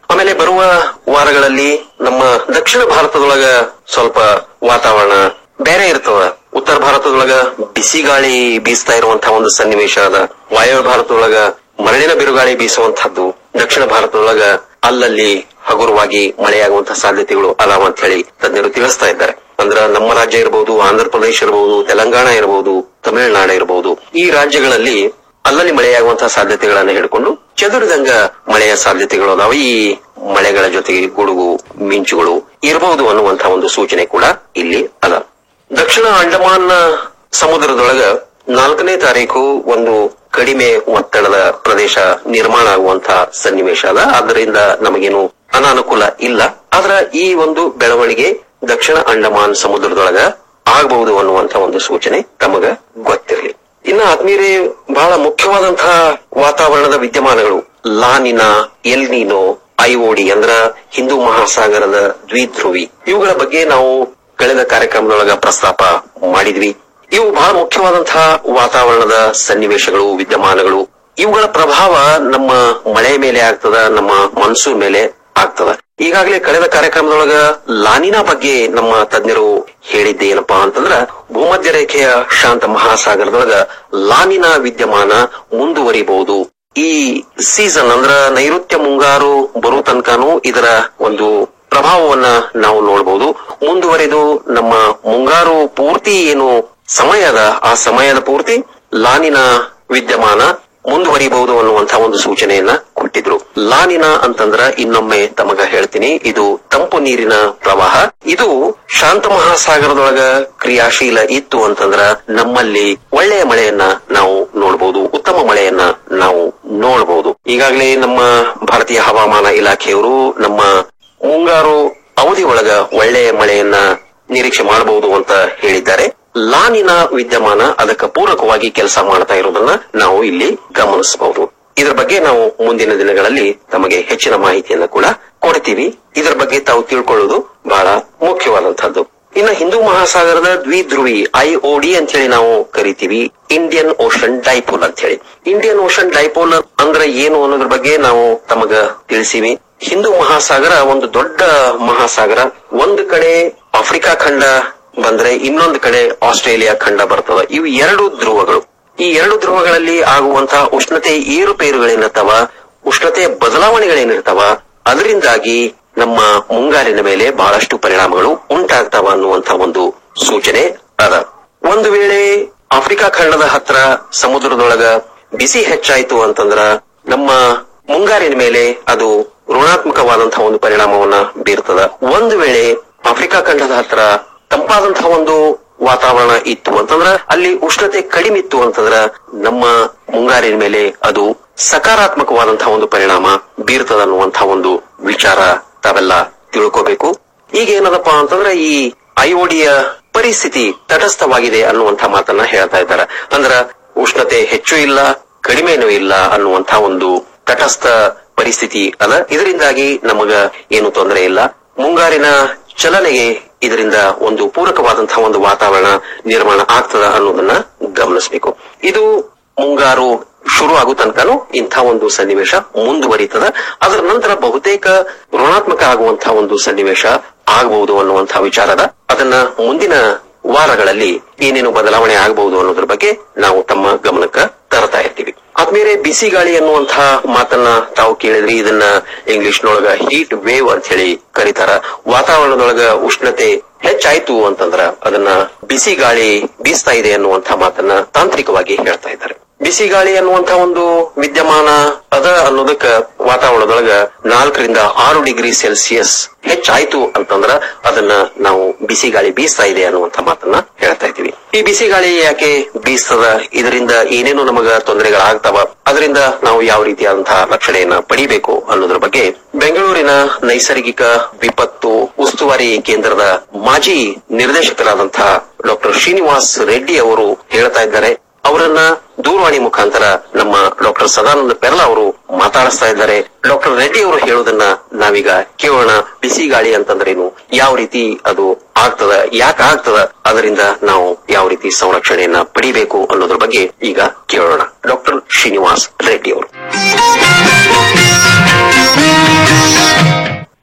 ಆಮೇಲೆ ಬರುವ ವಾರಗಳಲ್ಲಿ ನಮ್ಮ ದಕ್ಷಿಣ ಭಾರತದೊಳಗ ಸ್ವಲ್ಪ ವಾತಾವರಣ ಬೇರೆ ಇರ್ತದ ಉತ್ತರ ಭಾರತದೊಳಗ ಬಿಸಿ ಗಾಳಿ ಬೀಸ್ತಾ ಇರುವಂತಹ ಒಂದು ಸನ್ನಿವೇಶ ಅದ ವಾಯವ್ಯ ಭಾರತದೊಳಗ ಮರಳಿನ ಬಿರುಗಾಳಿ ಬೀಸುವಂತಹದ್ದು ದಕ್ಷಿಣ ಭಾರತದೊಳಗ ಅಲ್ಲಲ್ಲಿ ಹಗುರವಾಗಿ ಮಳೆಯಾಗುವಂತಹ ಸಾಧ್ಯತೆಗಳು ಅದಾವ ಅಂತ ಹೇಳಿ ತಜ್ಞರು ತಿಳಿಸ್ತಾ ಇದ್ದಾರೆ ಅಂದ್ರ ನಮ್ಮ ರಾಜ್ಯ ಇರಬಹುದು ಆಂಧ್ರ ಪ್ರದೇಶ ಇರಬಹುದು ತೆಲಂಗಾಣ ಇರಬಹುದು ತಮಿಳುನಾಡು ಇರಬಹುದು ಈ ರಾಜ್ಯಗಳಲ್ಲಿ ಅಲ್ಲಲ್ಲಿ ಮಳೆಯಾಗುವಂತಹ ಸಾಧ್ಯತೆಗಳನ್ನ ಹಿಡ್ಕೊಂಡು ಚದುರಿದಂಗ ಮಳೆಯ ಸಾಧ್ಯತೆಗಳು ಅದಾವ ಈ ಮಳೆಗಳ ಜೊತೆಗೆ ಗುಡುಗು ಮಿಂಚುಗಳು ಇರಬಹುದು ಅನ್ನುವಂತಹ ಒಂದು ಸೂಚನೆ ಕೂಡ ಇಲ್ಲಿ ಅದ ದಕ್ಷಿಣ ಅಂಡಮಾನ್ ಸಮುದ್ರದೊಳಗ ನಾಲ್ಕನೇ ತಾರೀಕು ಒಂದು ಕಡಿಮೆ ಒತ್ತಡದ ಪ್ರದೇಶ ನಿರ್ಮಾಣ ಆಗುವಂತಹ ಸನ್ನಿವೇಶ ಅದ ಆದ್ದರಿಂದ ನಮಗೇನು ಅನಾನುಕೂಲ ಇಲ್ಲ ಆದ್ರ ಈ ಒಂದು ಬೆಳವಣಿಗೆ ದಕ್ಷಿಣ ಅಂಡಮಾನ್ ಸಮುದ್ರದೊಳಗ ಆಗಬಹುದು ಅನ್ನುವಂತ ಒಂದು ಸೂಚನೆ ತಮಗ ಗೊತ್ತಿರಲಿ ಇನ್ನು ಆತ್ಮೀಯರೇ ಬಹಳ ಮುಖ್ಯವಾದಂತಹ ವಾತಾವರಣದ ವಿದ್ಯಮಾನಗಳು ಲಾನಿನ ಎಲ್ನಿನೋ ಐಒಡಿ ಅಂದ್ರ ಹಿಂದೂ ಮಹಾಸಾಗರದ ದ್ವಿಧ್ರುವಿ ಇವುಗಳ ಬಗ್ಗೆ ನಾವು ಕಳೆದ ಕಾರ್ಯಕ್ರಮದೊಳಗ ಪ್ರಸ್ತಾಪ ಮಾಡಿದ್ವಿ ಇವು ಬಹಳ ಮುಖ್ಯವಾದಂತಹ ವಾತಾವರಣದ ಸನ್ನಿವೇಶಗಳು ವಿದ್ಯಮಾನಗಳು ಇವುಗಳ ಪ್ರಭಾವ ನಮ್ಮ ಮಳೆ ಮೇಲೆ ಆಗ್ತದ ನಮ್ಮ ಮನ್ಸೂನ್ ಮೇಲೆ ಆಗ್ತದ ಈಗಾಗಲೇ ಕಳೆದ ಕಾರ್ಯಕ್ರಮದೊಳಗ ಲಾನಿನಾ ಬಗ್ಗೆ ನಮ್ಮ ತಜ್ಞರು ಹೇಳಿದ್ದೆ ಏನಪ್ಪಾ ಅಂತಂದ್ರ ಭೂಮಧ್ಯ ರೇಖೆಯ ಶಾಂತ ಮಹಾಸಾಗರದೊಳಗ ಲಾನಿನಾ ವಿದ್ಯಮಾನ ಮುಂದುವರಿಬಹುದು ಈ ಸೀಸನ್ ಅಂದ್ರ ನೈಋತ್ಯ ಮುಂಗಾರು ಬರೋ ತನಕನೂ ಇದರ ಒಂದು ಪ್ರಭಾವವನ್ನ ನಾವು ನೋಡಬಹುದು ಮುಂದುವರೆದು ನಮ್ಮ ಮುಂಗಾರು ಪೂರ್ತಿ ಏನು ಸಮಯ ಅದ ಆ ಸಮಯದ ಪೂರ್ತಿ ಲಾನಿನ ವಿದ್ಯಮಾನ ಮುಂದುವರಿಬಹುದು ಅನ್ನುವಂತಹ ಒಂದು ಸೂಚನೆಯನ್ನ ಕೊಟ್ಟಿದ್ರು ಲಾನಿನ ಅಂತಂದ್ರ ಇನ್ನೊಮ್ಮೆ ತಮಗ ಹೇಳ್ತೀನಿ ಇದು ತಂಪು ನೀರಿನ ಪ್ರವಾಹ ಇದು ಶಾಂತ ಮಹಾಸಾಗರದೊಳಗ ಕ್ರಿಯಾಶೀಲ ಇತ್ತು ಅಂತಂದ್ರ ನಮ್ಮಲ್ಲಿ ಒಳ್ಳೆಯ ಮಳೆಯನ್ನ ನಾವು ನೋಡಬಹುದು ಉತ್ತಮ ಮಳೆಯನ್ನ ನಾವು ನೋಡಬಹುದು ಈಗಾಗಲೇ ನಮ್ಮ ಭಾರತೀಯ ಹವಾಮಾನ ಇಲಾಖೆಯವರು ನಮ್ಮ ಮುಂಗಾರು ಅವಧಿ ಒಳಗ ಒಳ್ಳೆಯ ಮಳೆಯನ್ನ ನಿರೀಕ್ಷೆ ಮಾಡಬಹುದು ಅಂತ ಹೇಳಿದ್ದಾರೆ ಲಾನಿನ ವಿದ್ಯಮಾನ ಅದಕ್ಕೆ ಪೂರಕವಾಗಿ ಕೆಲಸ ಮಾಡ್ತಾ ಇರೋದನ್ನ ನಾವು ಇಲ್ಲಿ ಗಮನಿಸಬಹುದು ಇದರ ಬಗ್ಗೆ ನಾವು ಮುಂದಿನ ದಿನಗಳಲ್ಲಿ ತಮಗೆ ಹೆಚ್ಚಿನ ಮಾಹಿತಿಯನ್ನ ಕೂಡ ಕೊಡ್ತೀವಿ ಇದರ ಬಗ್ಗೆ ತಾವು ತಿಳ್ಕೊಳ್ಳೋದು ಬಹಳ ಮುಖ್ಯವಾದಂತಹದ್ದು ಇನ್ನು ಹಿಂದೂ ಮಹಾಸಾಗರದ ದ್ವಿಧ್ರುವಿ ಐಒಡಿ ಅಂತ ಹೇಳಿ ನಾವು ಕರಿತೀವಿ ಇಂಡಿಯನ್ ಓಷನ್ ಡೈಪೋಲ್ ಅಂತ ಹೇಳಿ ಇಂಡಿಯನ್ ಓಷನ್ ಡೈಪೋಲ್ ಅಂದ್ರೆ ಏನು ಅನ್ನೋದ್ರ ಬಗ್ಗೆ ನಾವು ತಮಗ ತಿಳಿಸಿವಿ ಹಿಂದೂ ಮಹಾಸಾಗರ ಒಂದು ದೊಡ್ಡ ಮಹಾಸಾಗರ ಒಂದು ಕಡೆ ಆಫ್ರಿಕಾ ಖಂಡ ಬಂದ್ರೆ ಇನ್ನೊಂದು ಕಡೆ ಆಸ್ಟ್ರೇಲಿಯಾ ಖಂಡ ಬರ್ತದ ಇವು ಎರಡು ಧ್ರುವಗಳು ಈ ಎರಡು ಧ್ರುವಗಳಲ್ಲಿ ಆಗುವಂತಹ ಉಷ್ಣತೆ ಏರುಪೇರುಗಳೇನಿರ್ತಾವ ಉಷ್ಣತೆ ಬದಲಾವಣೆಗಳೇನಿರ್ತಾವ ಅದರಿಂದಾಗಿ ನಮ್ಮ ಮುಂಗಾರಿನ ಮೇಲೆ ಬಹಳಷ್ಟು ಪರಿಣಾಮಗಳು ಉಂಟಾಗ್ತಾವ ಅನ್ನುವಂತಹ ಒಂದು ಸೂಚನೆ ಅದ ಒಂದು ವೇಳೆ ಆಫ್ರಿಕಾ ಖಂಡದ ಹತ್ರ ಸಮುದ್ರದೊಳಗ ಬಿಸಿ ಹೆಚ್ಚಾಯ್ತು ಅಂತಂದ್ರ ನಮ್ಮ ಮುಂಗಾರಿನ ಮೇಲೆ ಅದು ಋಣಾತ್ಮಕವಾದಂತಹ ಒಂದು ಪರಿಣಾಮವನ್ನ ಬೀರ್ತದ ಒಂದು ವೇಳೆ ಆಫ್ರಿಕಾ ಖಂಡದ ಹತ್ರ ತಂಪಾದಂತಹ ಒಂದು ವಾತಾವರಣ ಇತ್ತು ಅಂತಂದ್ರ ಅಲ್ಲಿ ಉಷ್ಣತೆ ಕಡಿಮೆ ಇತ್ತು ಅಂತಂದ್ರ ನಮ್ಮ ಮುಂಗಾರಿನ ಮೇಲೆ ಅದು ಸಕಾರಾತ್ಮಕವಾದಂತಹ ಒಂದು ಪರಿಣಾಮ ಬೀರ್ತದ ಅನ್ನುವಂತಹ ಒಂದು ವಿಚಾರ ತಾವೆಲ್ಲ ತಿಳ್ಕೋಬೇಕು ಈಗ ಏನದಪ್ಪ ಅಂತಂದ್ರ ಈ ಐಒಡಿಯ ಪರಿಸ್ಥಿತಿ ತಟಸ್ಥವಾಗಿದೆ ಅನ್ನುವಂಥ ಮಾತನ್ನ ಹೇಳ್ತಾ ಇದ್ದಾರೆ ಅಂದ್ರ ಉಷ್ಣತೆ ಹೆಚ್ಚು ಇಲ್ಲ ಕಡಿಮೆನೂ ಇಲ್ಲ ಅನ್ನುವಂಥ ಒಂದು ತಟಸ್ಥ ಪರಿಸ್ಥಿತಿ ಅದ ಇದರಿಂದಾಗಿ ನಮಗ ಏನು ತೊಂದರೆ ಇಲ್ಲ ಮುಂಗಾರಿನ ಚಲನೆಗೆ ಇದರಿಂದ ಒಂದು ಪೂರಕವಾದಂತಹ ಒಂದು ವಾತಾವರಣ ನಿರ್ಮಾಣ ಆಗ್ತದ ಅನ್ನೋದನ್ನ ಗಮನಿಸಬೇಕು ಇದು ಮುಂಗಾರು ಶುರು ಆಗೋ ತನಕನೂ ಇಂಥ ಒಂದು ಸನ್ನಿವೇಶ ಮುಂದುವರಿತದ ಅದರ ನಂತರ ಬಹುತೇಕ ಋಣಾತ್ಮಕ ಆಗುವಂತಹ ಒಂದು ಸನ್ನಿವೇಶ ಆಗಬಹುದು ಅನ್ನುವಂತಹ ವಿಚಾರದ ಅದನ್ನ ಮುಂದಿನ ವಾರಗಳಲ್ಲಿ ಏನೇನು ಬದಲಾವಣೆ ಆಗಬಹುದು ಅನ್ನೋದ್ರ ಬಗ್ಗೆ ನಾವು ತಮ್ಮ ಗಮನಕ್ಕ ತರ್ತಾ ಇರ್ತೀವಿ ಆದ್ಮೇಲೆ ಬಿಸಿ ಗಾಳಿ ಅನ್ನುವಂತಹ ಮಾತನ್ನ ತಾವು ಕೇಳಿದ್ರಿ ಇದನ್ನ ಇಂಗ್ಲಿಷ್ ನೊಳಗ ಹೀಟ್ ವೇವ್ ಅಂತ ಹೇಳಿ ಕರೀತಾರ ವಾತಾವರಣದೊಳಗ ಉಷ್ಣತೆ ಹೆಚ್ಚಾಯ್ತು ಅಂತಂದ್ರ ಅದನ್ನ ಬಿಸಿ ಗಾಳಿ ಬೀಸ್ತಾ ಇದೆ ಅನ್ನುವಂತಹ ಮಾತನ್ನ ತಾಂತ್ರಿಕವಾಗಿ ಹೇಳ್ತಾ ಇದ್ದಾರೆ ಬಿಸಿ ಗಾಳಿ ಅನ್ನುವಂತಹ ಒಂದು ವಿದ್ಯಮಾನ ಅದ ಅನ್ನೋದಕ್ಕ ವಾತಾವರಣದೊಳಗ ನಾಲ್ಕರಿಂದ ಆರು ಡಿಗ್ರಿ ಸೆಲ್ಸಿಯಸ್ ಹೆಚ್ಚಾಯ್ತು ಅಂತಂದ್ರ ಅದನ್ನ ನಾವು ಬಿಸಿ ಗಾಳಿ ಬೀಸ್ತಾ ಇದೆ ಅನ್ನುವಂತ ಮಾತನ್ನ ಹೇಳ್ತಾ ಇದ್ದೀವಿ ಈ ಬಿಸಿ ಗಾಳಿ ಯಾಕೆ ಬೀಸ್ತದ ಇದರಿಂದ ಏನೇನು ನಮಗ ತೊಂದರೆಗಳಾಗ್ತಾವ ಅದರಿಂದ ನಾವು ಯಾವ ರೀತಿಯಾದಂತಹ ರಕ್ಷಣೆಯನ್ನ ಪಡಿಬೇಕು ಅನ್ನೋದ್ರ ಬಗ್ಗೆ ಬೆಂಗಳೂರಿನ ನೈಸರ್ಗಿಕ ವಿಪತ್ತು ಉಸ್ತುವಾರಿ ಕೇಂದ್ರದ ಮಾಜಿ ನಿರ್ದೇಶಕರಾದಂತಹ ಡಾಕ್ಟರ್ ಶ್ರೀನಿವಾಸ್ ರೆಡ್ಡಿ ಅವರು ಹೇಳ್ತಾ ಇದ್ದಾರೆ ಅವರನ್ನ ದೂರವಾಣಿ ಮುಖಾಂತರ ನಮ್ಮ ಡಾಕ್ಟರ್ ಸದಾನಂದ ಪೆರ್ಲ ಅವರು ಮಾತಾಡಿಸ್ತಾ ಇದ್ದಾರೆ ಡಾಕ್ಟರ್ ರೆಡ್ಡಿ ಅವರು ಹೇಳೋದನ್ನ ನಾವೀಗ ಕೇಳೋಣ ಬಿಸಿ ಗಾಳಿ ಅಂತಂದ್ರೇನು ಯಾವ ರೀತಿ ಅದು ಆಗ್ತದ ಯಾಕೆ ಆಗ್ತದ ಅದರಿಂದ ನಾವು ಯಾವ ರೀತಿ ಸಂರಕ್ಷಣೆಯನ್ನ ಪಡಿಬೇಕು ಅನ್ನೋದ್ರ ಬಗ್ಗೆ ಈಗ ಕೇಳೋಣ ಡಾಕ್ಟರ್ ಶ್ರೀನಿವಾಸ್ ರೆಡ್ಡಿ ಅವರು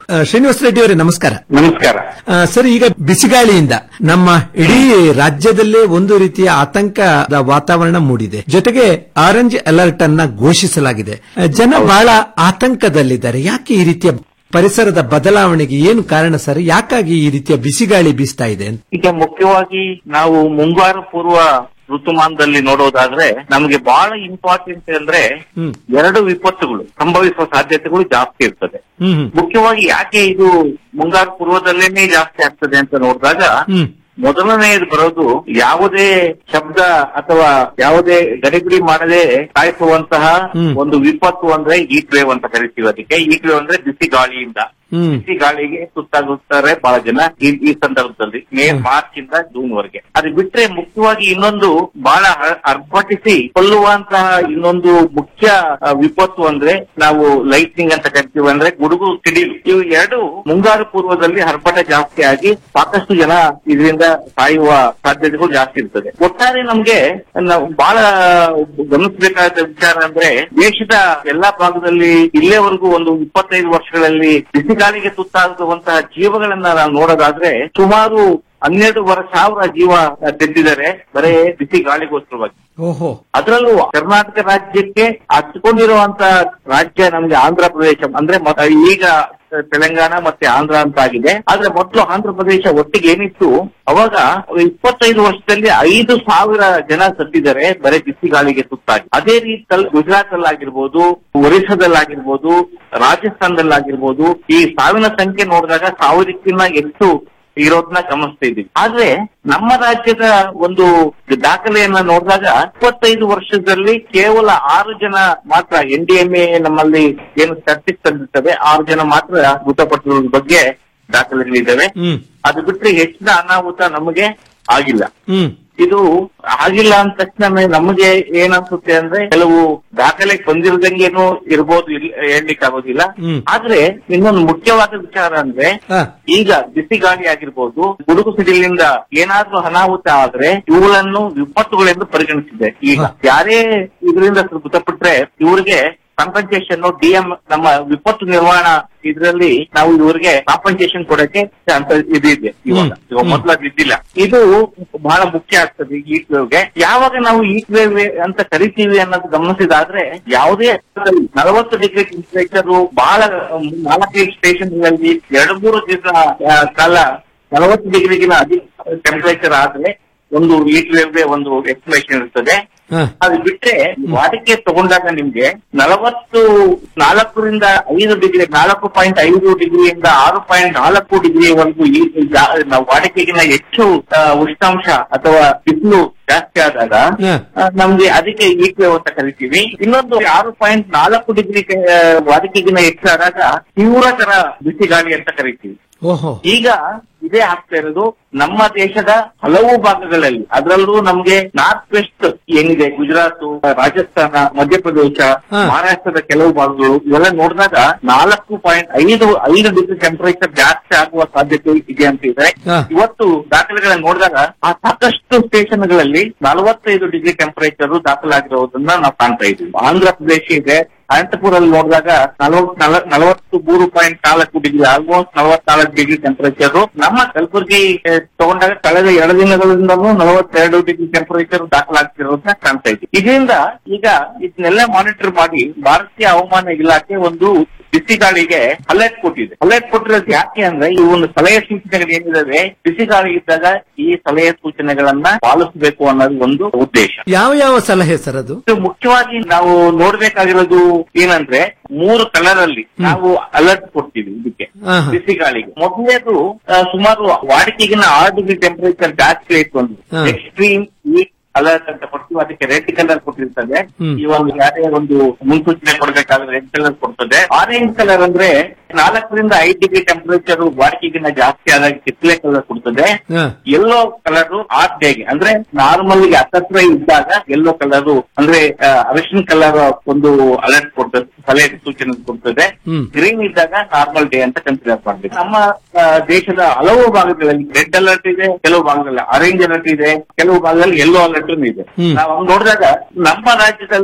ಆ, ಶ್ರೀನಿವಾಸ ರೆಡ್ಡಿ ಅವರೇ ನಮಸ್ಕಾರ ನಮಸ್ಕಾರ ಆ, ಸರ್ ಈಗ ಬಿಸಿಗಾಳಿಯಿಂದ ನಮ್ಮ ಇಡೀ ರಾಜ್ಯದಲ್ಲೇ ಒಂದು ರೀತಿಯ ಆತಂಕದ ವಾತಾವರಣ ಮೂಡಿದೆ ಜೊತೆಗೆ ಆರೆಂಜ್ ಅಲರ್ಟ್ ಅನ್ನ ಘೋಷಿಸಲಾಗಿದೆ ಆ, ಜನ ಬಹಳ ಆತಂಕದಲ್ಲಿದ್ದಾರೆ ಯಾಕೆ ಈ ರೀತಿಯ ಪರಿಸರದ ಬದಲಾವಣೆಗೆ ಏನು ಕಾರಣ ಸರ್ ಯಾಕಾಗಿ ಈ ರೀತಿಯ ಬಿಸಿಗಾಳಿ ಬೀಸ್ತಾ ಇದೆ ಅಂತ ಈಗ ಮುಖ್ಯವಾಗಿ ನಾವು ಮುಂಗಾರು ಪೂರ್ವ ಋತುಮಾನದಲ್ಲಿ ನೋಡೋದಾದ್ರೆ ನಮಗೆ ಬಹಳ ಇಂಪಾರ್ಟೆಂಟ್ ಅಂದ್ರೆ ಹ್ಮ್ ಎರಡು ವಿಪತ್ತುಗಳು ಸಂಭವಿಸುವ ಸಾಧ್ಯತೆಗಳು ಜಾಸ್ತಿ ಇರ್ತದೆ ಹ್ಮ್ ಮುಖ್ಯವಾಗಿ ಯಾಕೆ ಇದು ಮುಂಗಾರು ಪೂರ್ವದಲ್ಲೇನೆ ಜಾಸ್ತಿ ಆಗ್ತದೆ ಅಂತ ನೋಡಿದಾಗ ಹ್ಮ್ ಮೊದಲನೆಯದು ಬರೋದು ಯಾವುದೇ ಶಬ್ದ ಅಥವಾ ಯಾವುದೇ ಗಡಿಬಿಡಿ ಮಾಡದೆ ಕಾಯಿಸುವಂತಹ ಹ್ಮ್. ಒಂದು ವಿಪತ್ತು ಅಂದ್ರೆ ಈಟ್ ವೇವ್ ಅಂತ ಕರಿತೀವಿ ಅದಕ್ಕೆ ಈಟ್ ವೇವ್ ಅಂದ್ರೆ ಬಿಸಿ ಗಾಳಿಯಿಂದ ಹ್ಮ್ ಬಿಸಿ ಗಾಳಿಗೆ ಸುತ್ತಾಗುತ್ತಾರೆ ಬಹಳ ಜನ ಈ ಈ ಸಂದರ್ಭದಲ್ಲಿ ಮೇ ಮಾರ್ಚ್ ಇಂದ ಜೂನ್ ವರೆಗೆ ಅದು ಬಿಟ್ರೆ ಮುಖ್ಯವಾಗಿ ಇನ್ನೊಂದು ಬಹಳ ಅರ್- ಅರ್ಭಟಿಸಿ ಕೊಲ್ಲುವಂತಹ ಇನ್ನೊಂದು ಮುಖ್ಯ ಆ, ವಿಪತ್ತು ಅಂದ್ರೆ ನಾವು ಲೈಟ್ನಿಂಗ್ ಅಂತ ಕರಿತೀವಿ ಅಂದ್ರೆ ಗುಡುಗು ಸಿಡಿಲು ಇವು ಎರಡು ಮುಂಗಾರು ಪೂರ್ವದಲ್ಲಿ ಹರ್ಭಟ ಜಾಸ್ತಿ ಆಗಿ ಸಾಕಷ್ಟು ಜನ ಇದರಿಂದ ಸಾಯುವ ಸಾಧ್ಯತೆಗಳು ಜಾಸ್ತಿ ಇರ್ತದೆ ಒಟ್ಟಾರೆ ನಮ್ಗೆ ನಾವು ಬಹಳ ಗಮನಿಸಬೇಕಾದ ವಿಚಾರ ಅಂದ್ರೆ ದೇಶದ ಎಲ್ಲಾ ಭಾಗದಲ್ಲಿ ಇಲ್ಲೇವರೆಗೂ ಒಂದು ಇಪ್ಪತ್ತೈದು ವರ್ಷಗಳಲ್ಲಿ ಬಿಸಿಗಾಳಿಗೆ ತುತ್ತಾಗುವಂತಹ ಜೀವಗಳನ್ನ ನಾವು ನೋಡೋದಾದ್ರೆ ಸುಮಾರು ಹನ್ನೆರಡೂವರೆ ಸಾವಿರ ಜೀವ ತೆಗೆದಿದ್ದಾರೆ ಬರೇ ಬಿಸಿ ಗಾಳಿಗೋಸ್ಕರವಾಗಿ ಓಹೋ ಅದರಲ್ಲೂ ಕರ್ನಾಟಕ ರಾಜ್ಯಕ್ಕೆ ಹಚ್ಕೊಂಡಿರುವಂತ ರಾಜ್ಯ ನಮ್ಗೆ ಆಂಧ್ರ ಪ್ರದೇಶ ಅಂದ್ರೆ ಮ- ಈಗ ತೆಲಂಗಾಣ ಮತ್ತೆ ಆಂಧ್ರ ಅಂತ ಆಗಿದೆ ಆದ್ರೆ ಮೊದಲು ಆಂಧ್ರ ಪ್ರದೇಶ ಒಟ್ಟಿಗೆ ಏನಿತ್ತು ಅವಾಗ ಇಪ್ಪತ್ತೈದು ವರ್ಷದಲ್ಲಿ ಐದು ಸಾವಿರ ಜನ ಸತ್ತಿದ್ದಾರೆ ಬರೀ ಬಿಸಿ ಗಾಳಿಗೆ ತುತ್ತಾಗಿ ಅದೇ ರೀತಿಯಲ್ಲಿ ಗುಜರಾತ್ ಅಲ್ಲಾಗಿರ್ಬೋದು ಒರಿಸ್ಸಾದಲ್ಲಾಗಿರ್ಬೋದು ರಾಜಸ್ಥಾನದಲ್ಲಾಗಿರ್ಬೋದು ಈ ಸಾವಿನ ಸಂಖ್ಯೆ ನೋಡಿದಾಗ ಸಾವಿರಕ್ಕಿಂತ ಹೆಚ್ಚು ಇರೋದನ್ನ ಗಮನಿಸ್ತಾ ಇದ್ದೀವಿ ಆದ್ರೆ ನಮ್ಮ ರಾಜ್ಯದ ಒಂದು ದಾಖಲೆಯನ್ನ ನೋಡಿದಾಗ ಇಪ್ಪತ್ತೈದು ವರ್ಷದಲ್ಲಿ ಕೇವಲ ಆರು ಜನ ಮಾತ್ರ ಎನ್ ಡಿ ಎಂ ಎ ನಮ್ಮಲ್ಲಿ ಏನು ಸ್ಟಾಟಿಸ್ಟಿಕ್ಸ್ ತಂದಿರ್ತವೆ ಆರು ಜನ ಮಾತ್ರ ಮೃತಪಟ್ಟಿರೋದ್ರ ಬಗ್ಗೆ ದಾಖಲೆಗಳಿದ್ದಾವೆ ಹ್ಮ್ ಅದು ಬಿಟ್ರೆ ಹೆಚ್ಚಿನ ಅನಾಹುತ ನಮಗೆ ಆಗಿಲ್ಲ ಹ್ಮ್ ಇದು ಆಗಿಲ್ಲ ಅಂದ ತಕ್ಷಣ ನಮಗೆ ಏನನ್ಸುತ್ತೆ ಅಂದ್ರೆ ಕೆಲವು ದಾಖಲೆ ಬಂದಿರದಂಗೇನು ಇರ್ಬೋದು ಇಲ್ಲ ಹೇಳಲಿಕ್ಕೆ ಆಗೋದಿಲ್ಲ ಹ್ಮ್. ಆದ್ರೆ ಇನ್ನೊಂದು ಮುಖ್ಯವಾದ ವಿಚಾರ ಅಂದ್ರೆ ಹಾ. ಈಗ ಬಿಸಿ ಗಾಳಿ ಆಗಿರ್ಬೋದು ಗುಡುಗು ಸಿಡಿಲಿಂದ ಏನಾದ್ರೂ ಅನಾಹುತ ಆದ್ರೆ ಇವುಗಳನ್ನು ವಿಪತ್ತುಗಳೆಂದು ಪರಿಗಣಿಸಿದೆ ಈಗ ಯಾರೇ ಇದರಿಂದ ಮೃತಪಟ್ರೆ ಇವರಿಗೆ ಕಾಂಪನ್ಸೇಷನ್ ಡಿಎಂ ನಮ್ಮ ವಿಪತ್ತು ನಿರ್ವಹಣಾ ಇದರಲ್ಲಿ ನಾವು ಇವರಿಗೆ ಕಾಂಪನ್ಸೇಷನ್ ಕೊಡಕ್ಕೆ ಅಂತ ಇದಿದೆ ಇವಾಗ ಇವಾಗ ಮೊದಲು ಅದು ಇದ್ದಿಲ್ಲ ಇದು ಬಹಳ ಮುಖ್ಯ ಆಗ್ತದೆ ಈಟ್ ವೇವ್ಗೆ ಯಾವಾಗ ನಾವು ಈಟ್ ವೇವ್ ಅಂತ ಕರಿತೀವಿ ಅನ್ನೋದು ಗಮನಿಸಿದಾದ್ರೆ ಯಾವುದೇ ನಲವತ್ತು ಡಿಗ್ರಿ ಟೆಂಪರೇಚರ್ ಬಹಳ ನಾಲ್ಕೈದು ಸ್ಟೇಷನ್ಗಳಲ್ಲಿ ಎರಡು ಮೂರು ದಿವಸ ಆ, ಕಾಲ ನಲವತ್ತು ಡಿಗ್ರಿಗಿನ ಅಧಿಕ ಟೆಂಪರೇಚರ್ ಆದ್ರೆ ಒಂದು ಈಟ್ ವೇವ್ಗೆ ಒಂದು ಎಕ್ಸ್ಪ್ಲೇಷನ್ ಇರ್ತದೆ ಹಾ. ಅದು ಬಿಟ್ರೆ ವಾಡಿಕೆ ತಗೊಂಡಾಗ ನಿಮ್ಗೆ ನಲವತ್ತು ನಾಲ್ಕರಿಂದ ಐದು ಡಿಗ್ರಿ ನಾಲ್ಕು ಪಾಯಿಂಟ್ ಐದು ಡಿಗ್ರಿಯಿಂದ ಆರು ಪಾಯಿಂಟ್ ನಾಲ್ಕು ಡಿಗ್ರಿವರೆಗೂ ಈ ಜಾ- ನಾವು ವಾಡಿಕೆಗಿನ ಹೆಚ್ಚು ಆ, ಉಷ್ಣಾಂಶ ಅಥವಾ ಬಿಸಿಲು ಜಾಸ್ತಿ ಆದಾಗ ಹಾ. ಆ, ನಮ್ಗೆ ಅದಕ್ಕೆ ಈಕ್ವೇವ್ ಅಂತ ಕರಿತೀವಿ ಇನ್ನೊಂದು ಆರು ಪಾಯಿಂಟ್ ನಾಲ್ಕು ಡಿಗ್ರಿ ವಾಡಿಕೆಗಿನ ಹೆಚ್ಚಾದಾಗ ತೀವ್ರತರ ಬಿಸಿ ಗಾಳಿ ಅಂತ ಕರಿತೀವಿ ಓಹೋ ಈಗ ಇದೇ ಆಗ್ತಾ ಇರೋದು ನಮ್ಮ ದೇಶದ ಹಲವು ಭಾಗಗಳಲ್ಲಿ ಅದರಲ್ಲೂ ನಮ್ಗೆ ನಾರ್ತ್ ವೆಸ್ಟ್ ಏನಿದೆ ಗುಜರಾತ್ ರಾಜಸ್ಥಾನ ಮಧ್ಯಪ್ರದೇಶ ಹಾ. ಮಹಾರಾಷ್ಟ್ರದ ಕೆಲವು ಭಾಗಗಳು ಇವೆಲ್ಲ ನೋಡಿದಾಗ ನಾಲ್ಕು ಪಾಯಿಂಟ್ ಐದು ಐದು ಡಿಗ್ರಿ ಟೆಂಪರೇಚರ್ ಜಾಸ್ತಿ ಆಗುವ ಸಾಧ್ಯತೆ ಇದೆ ಅಂತ ಇದೆ ಹಾ. ಇವತ್ತು ದಾಖಲೆಗಳನ್ನ ನೋಡಿದಾಗ ಆ ಸಾಕಷ್ಟು ಸ್ಟೇಷನ್ಗಳಲ್ಲಿ ನಲವತ್ತೈದು ಡಿಗ್ರಿ ಟೆಂಪರೇಚರ್ ದಾಖಲಾಗಿರೋದನ್ನ ನಾವು ಕಾಣ್ತಾ ಇದ್ದೀವಿ ಆಂಧ್ರ ಪ್ರದೇಶ ಇದೆ ಅನಂತಪುರಲ್ಲಿ ನೋಡಿದಾಗ ನಲವತ್ ನಲವತ್ತು ಮೂರು ಪಾಯಿಂಟ್ ನಾಲ್ಕು ಡಿಗ್ರಿ ಆಲ್ಮೋಸ್ಟ್ ನಲವತ್ನಾಲ್ಕು ಡಿಗ್ರಿ ಟೆಂಪರೇಚರ್ ನಮ್ಮ ಕಲಬುರಗಿ ಆ, ತಗೊಂಡಾಗ ಕಳೆದ ಎರಡು ದಿನಗಳಿಂದಲೂ ನಲವತ್ತೆರಡು ಡಿಗ್ರಿ ಟೆಂಪರೇಚರ್ ದಾಖಲಾಗ್ತಿರೋದನ್ನ ಕಾಣ್ತಾ ಇದ್ದೀವಿ ಇದರಿಂದ ಈಗ ಇದನ್ನೆಲ್ಲ ಮಾನಿಟರ್ ಮಾಡಿ ಭಾರತೀಯ ಹವಾಮಾನ ಇಲಾಖೆ ಒಂದು ಬಿಸಿ ಗಾಳಿಗೆ ಅಲರ್ಟ್ ಕೊಟ್ಟಿದೆ ಅಲರ್ಟ್ ಕೊಟ್ಟಿರೋದು ಯಾಕೆ ಅಂದ್ರೆ ಈ ಒಂದು ಸಲಹೆ ಸೂಚನೆಗಳು ಏನಿದಾವೆ ಬಿಸಿ ಗಾಳಿ ಇದ್ದಾಗ ಈ ಸಲಹೆ ಸೂಚನೆಗಳನ್ನ ಪಾಲಿಸಬೇಕು ಅನ್ನೋದು ಒಂದು ಉದ್ದೇಶ ಯಾವ ಯಾವ ಸಲಹೆ ಸರ್ ಅದು ಇದು ಮುಖ್ಯವಾಗಿ ನಾವು ನೋಡ್ಬೇಕಾಗಿರೋದು ಏನಂದ್ರೆ ಮೂರು ಕಲರ್ ಅಲ್ಲಿ ನಾವು ಅಲರ್ಟ್ ಕೊಡ್ತೀವಿ ಇದಕ್ಕೆ ಆಹಾ. ಬಿಸಿ ಗಾಳಿಗೆ ಮೊದಲನೇದು ಆ, ಸುಮಾರು ವಾಡಿಕೆಗಿನ ಆರು ಡಿಗ್ರಿ ಟೆಂಪರೇಚರ್ ಜಾಸ್ತಿ ಆಯ್ತು ಒಂದು ಹಾ. ಎಕ್ಸ್ಟ್ರೀಮ್ ಈ ಅಲರ್ಟ್ ಅಂತ ಕೊಡ್ತೀವಿ ಅದಕ್ಕೆ ರೆಡ್ ಕಲರ್ ಕೊಟ್ಟಿರ್ತದೆ ಹ್ಮ್. ಈ ಒಂದು ಯಾರೇ ಒಂದು ಮುನ್ಸೂಚನೆ ಕೊಡಬೇಕಾದ್ರೆ ರೆಡ್ ಕಲರ್ ಕೊಡ್ತದೆ ಆರೆಂಜ್ ಕಲರ್ ಅಂದ್ರೆ ನಾಲ್ಕರಿಂದ ಐದು ಡಿಗ್ರಿ ಟೆಂಪರೇಚರ್ ವಾಡಿಕೆಗಿನ ಜಾಸ್ತಿ ಆದಾಗ ಕಿತ್ತಲೆ ಕಲರ್ ಕೊಡ್ತದೆ ಹಾ. ಯೆಲ್ಲೋ ಕಲರ್ ಆಫ್ ಡೇಗೆ ಅಂದ್ರೆ ನಾರ್ಮಲ್ ಗೆ ಹತ್ತತ್ರ ಇದ್ದಾಗ ಯೆಲ್ಲೋ ಕಲರ್ ಅಂದ್ರೆ ಆ, ಅರಿಶಿನ ಕಲರ್ ಒಂದು ಅಲರ್ಟ್ ಕೊಡ್ತದೆ ಸಲಹೆ ಸೂಚನೆ ಕೊಡ್ತದೆ ಹ್ಮ್. ಗ್ರೀನ್ ಇದ್ದಾಗ ನಾರ್ಮಲ್ ಡೇ ಅಂತ ಕನ್ಸಿಡರ್ ಮಾಡ್ಬೇಕು ನಮ್ಮ ಆ, ದೇಶದ ಹಲವು ಭಾಗಗಳಲ್ಲಿ ರೆಡ್ ಅಲರ್ಟ್ ಇದೆ ಕೆಲವು ಭಾಗದಲ್ಲಿ ಆರೆಂಜ್ ಅಲರ್ಟ್ ಇದೆ ಕೆಲವು ಭಾಗದಲ್ಲಿ ಯೆಲ್ಲೋ ಅಲರ್ಟ್ ಇದೆ ಹ್ಮ್. ನಾವು ಹಂಗ್ ನೋಡಿದಾಗ ನಮ್ಮ ರಾಜ್ಯದಲ್ಲಿ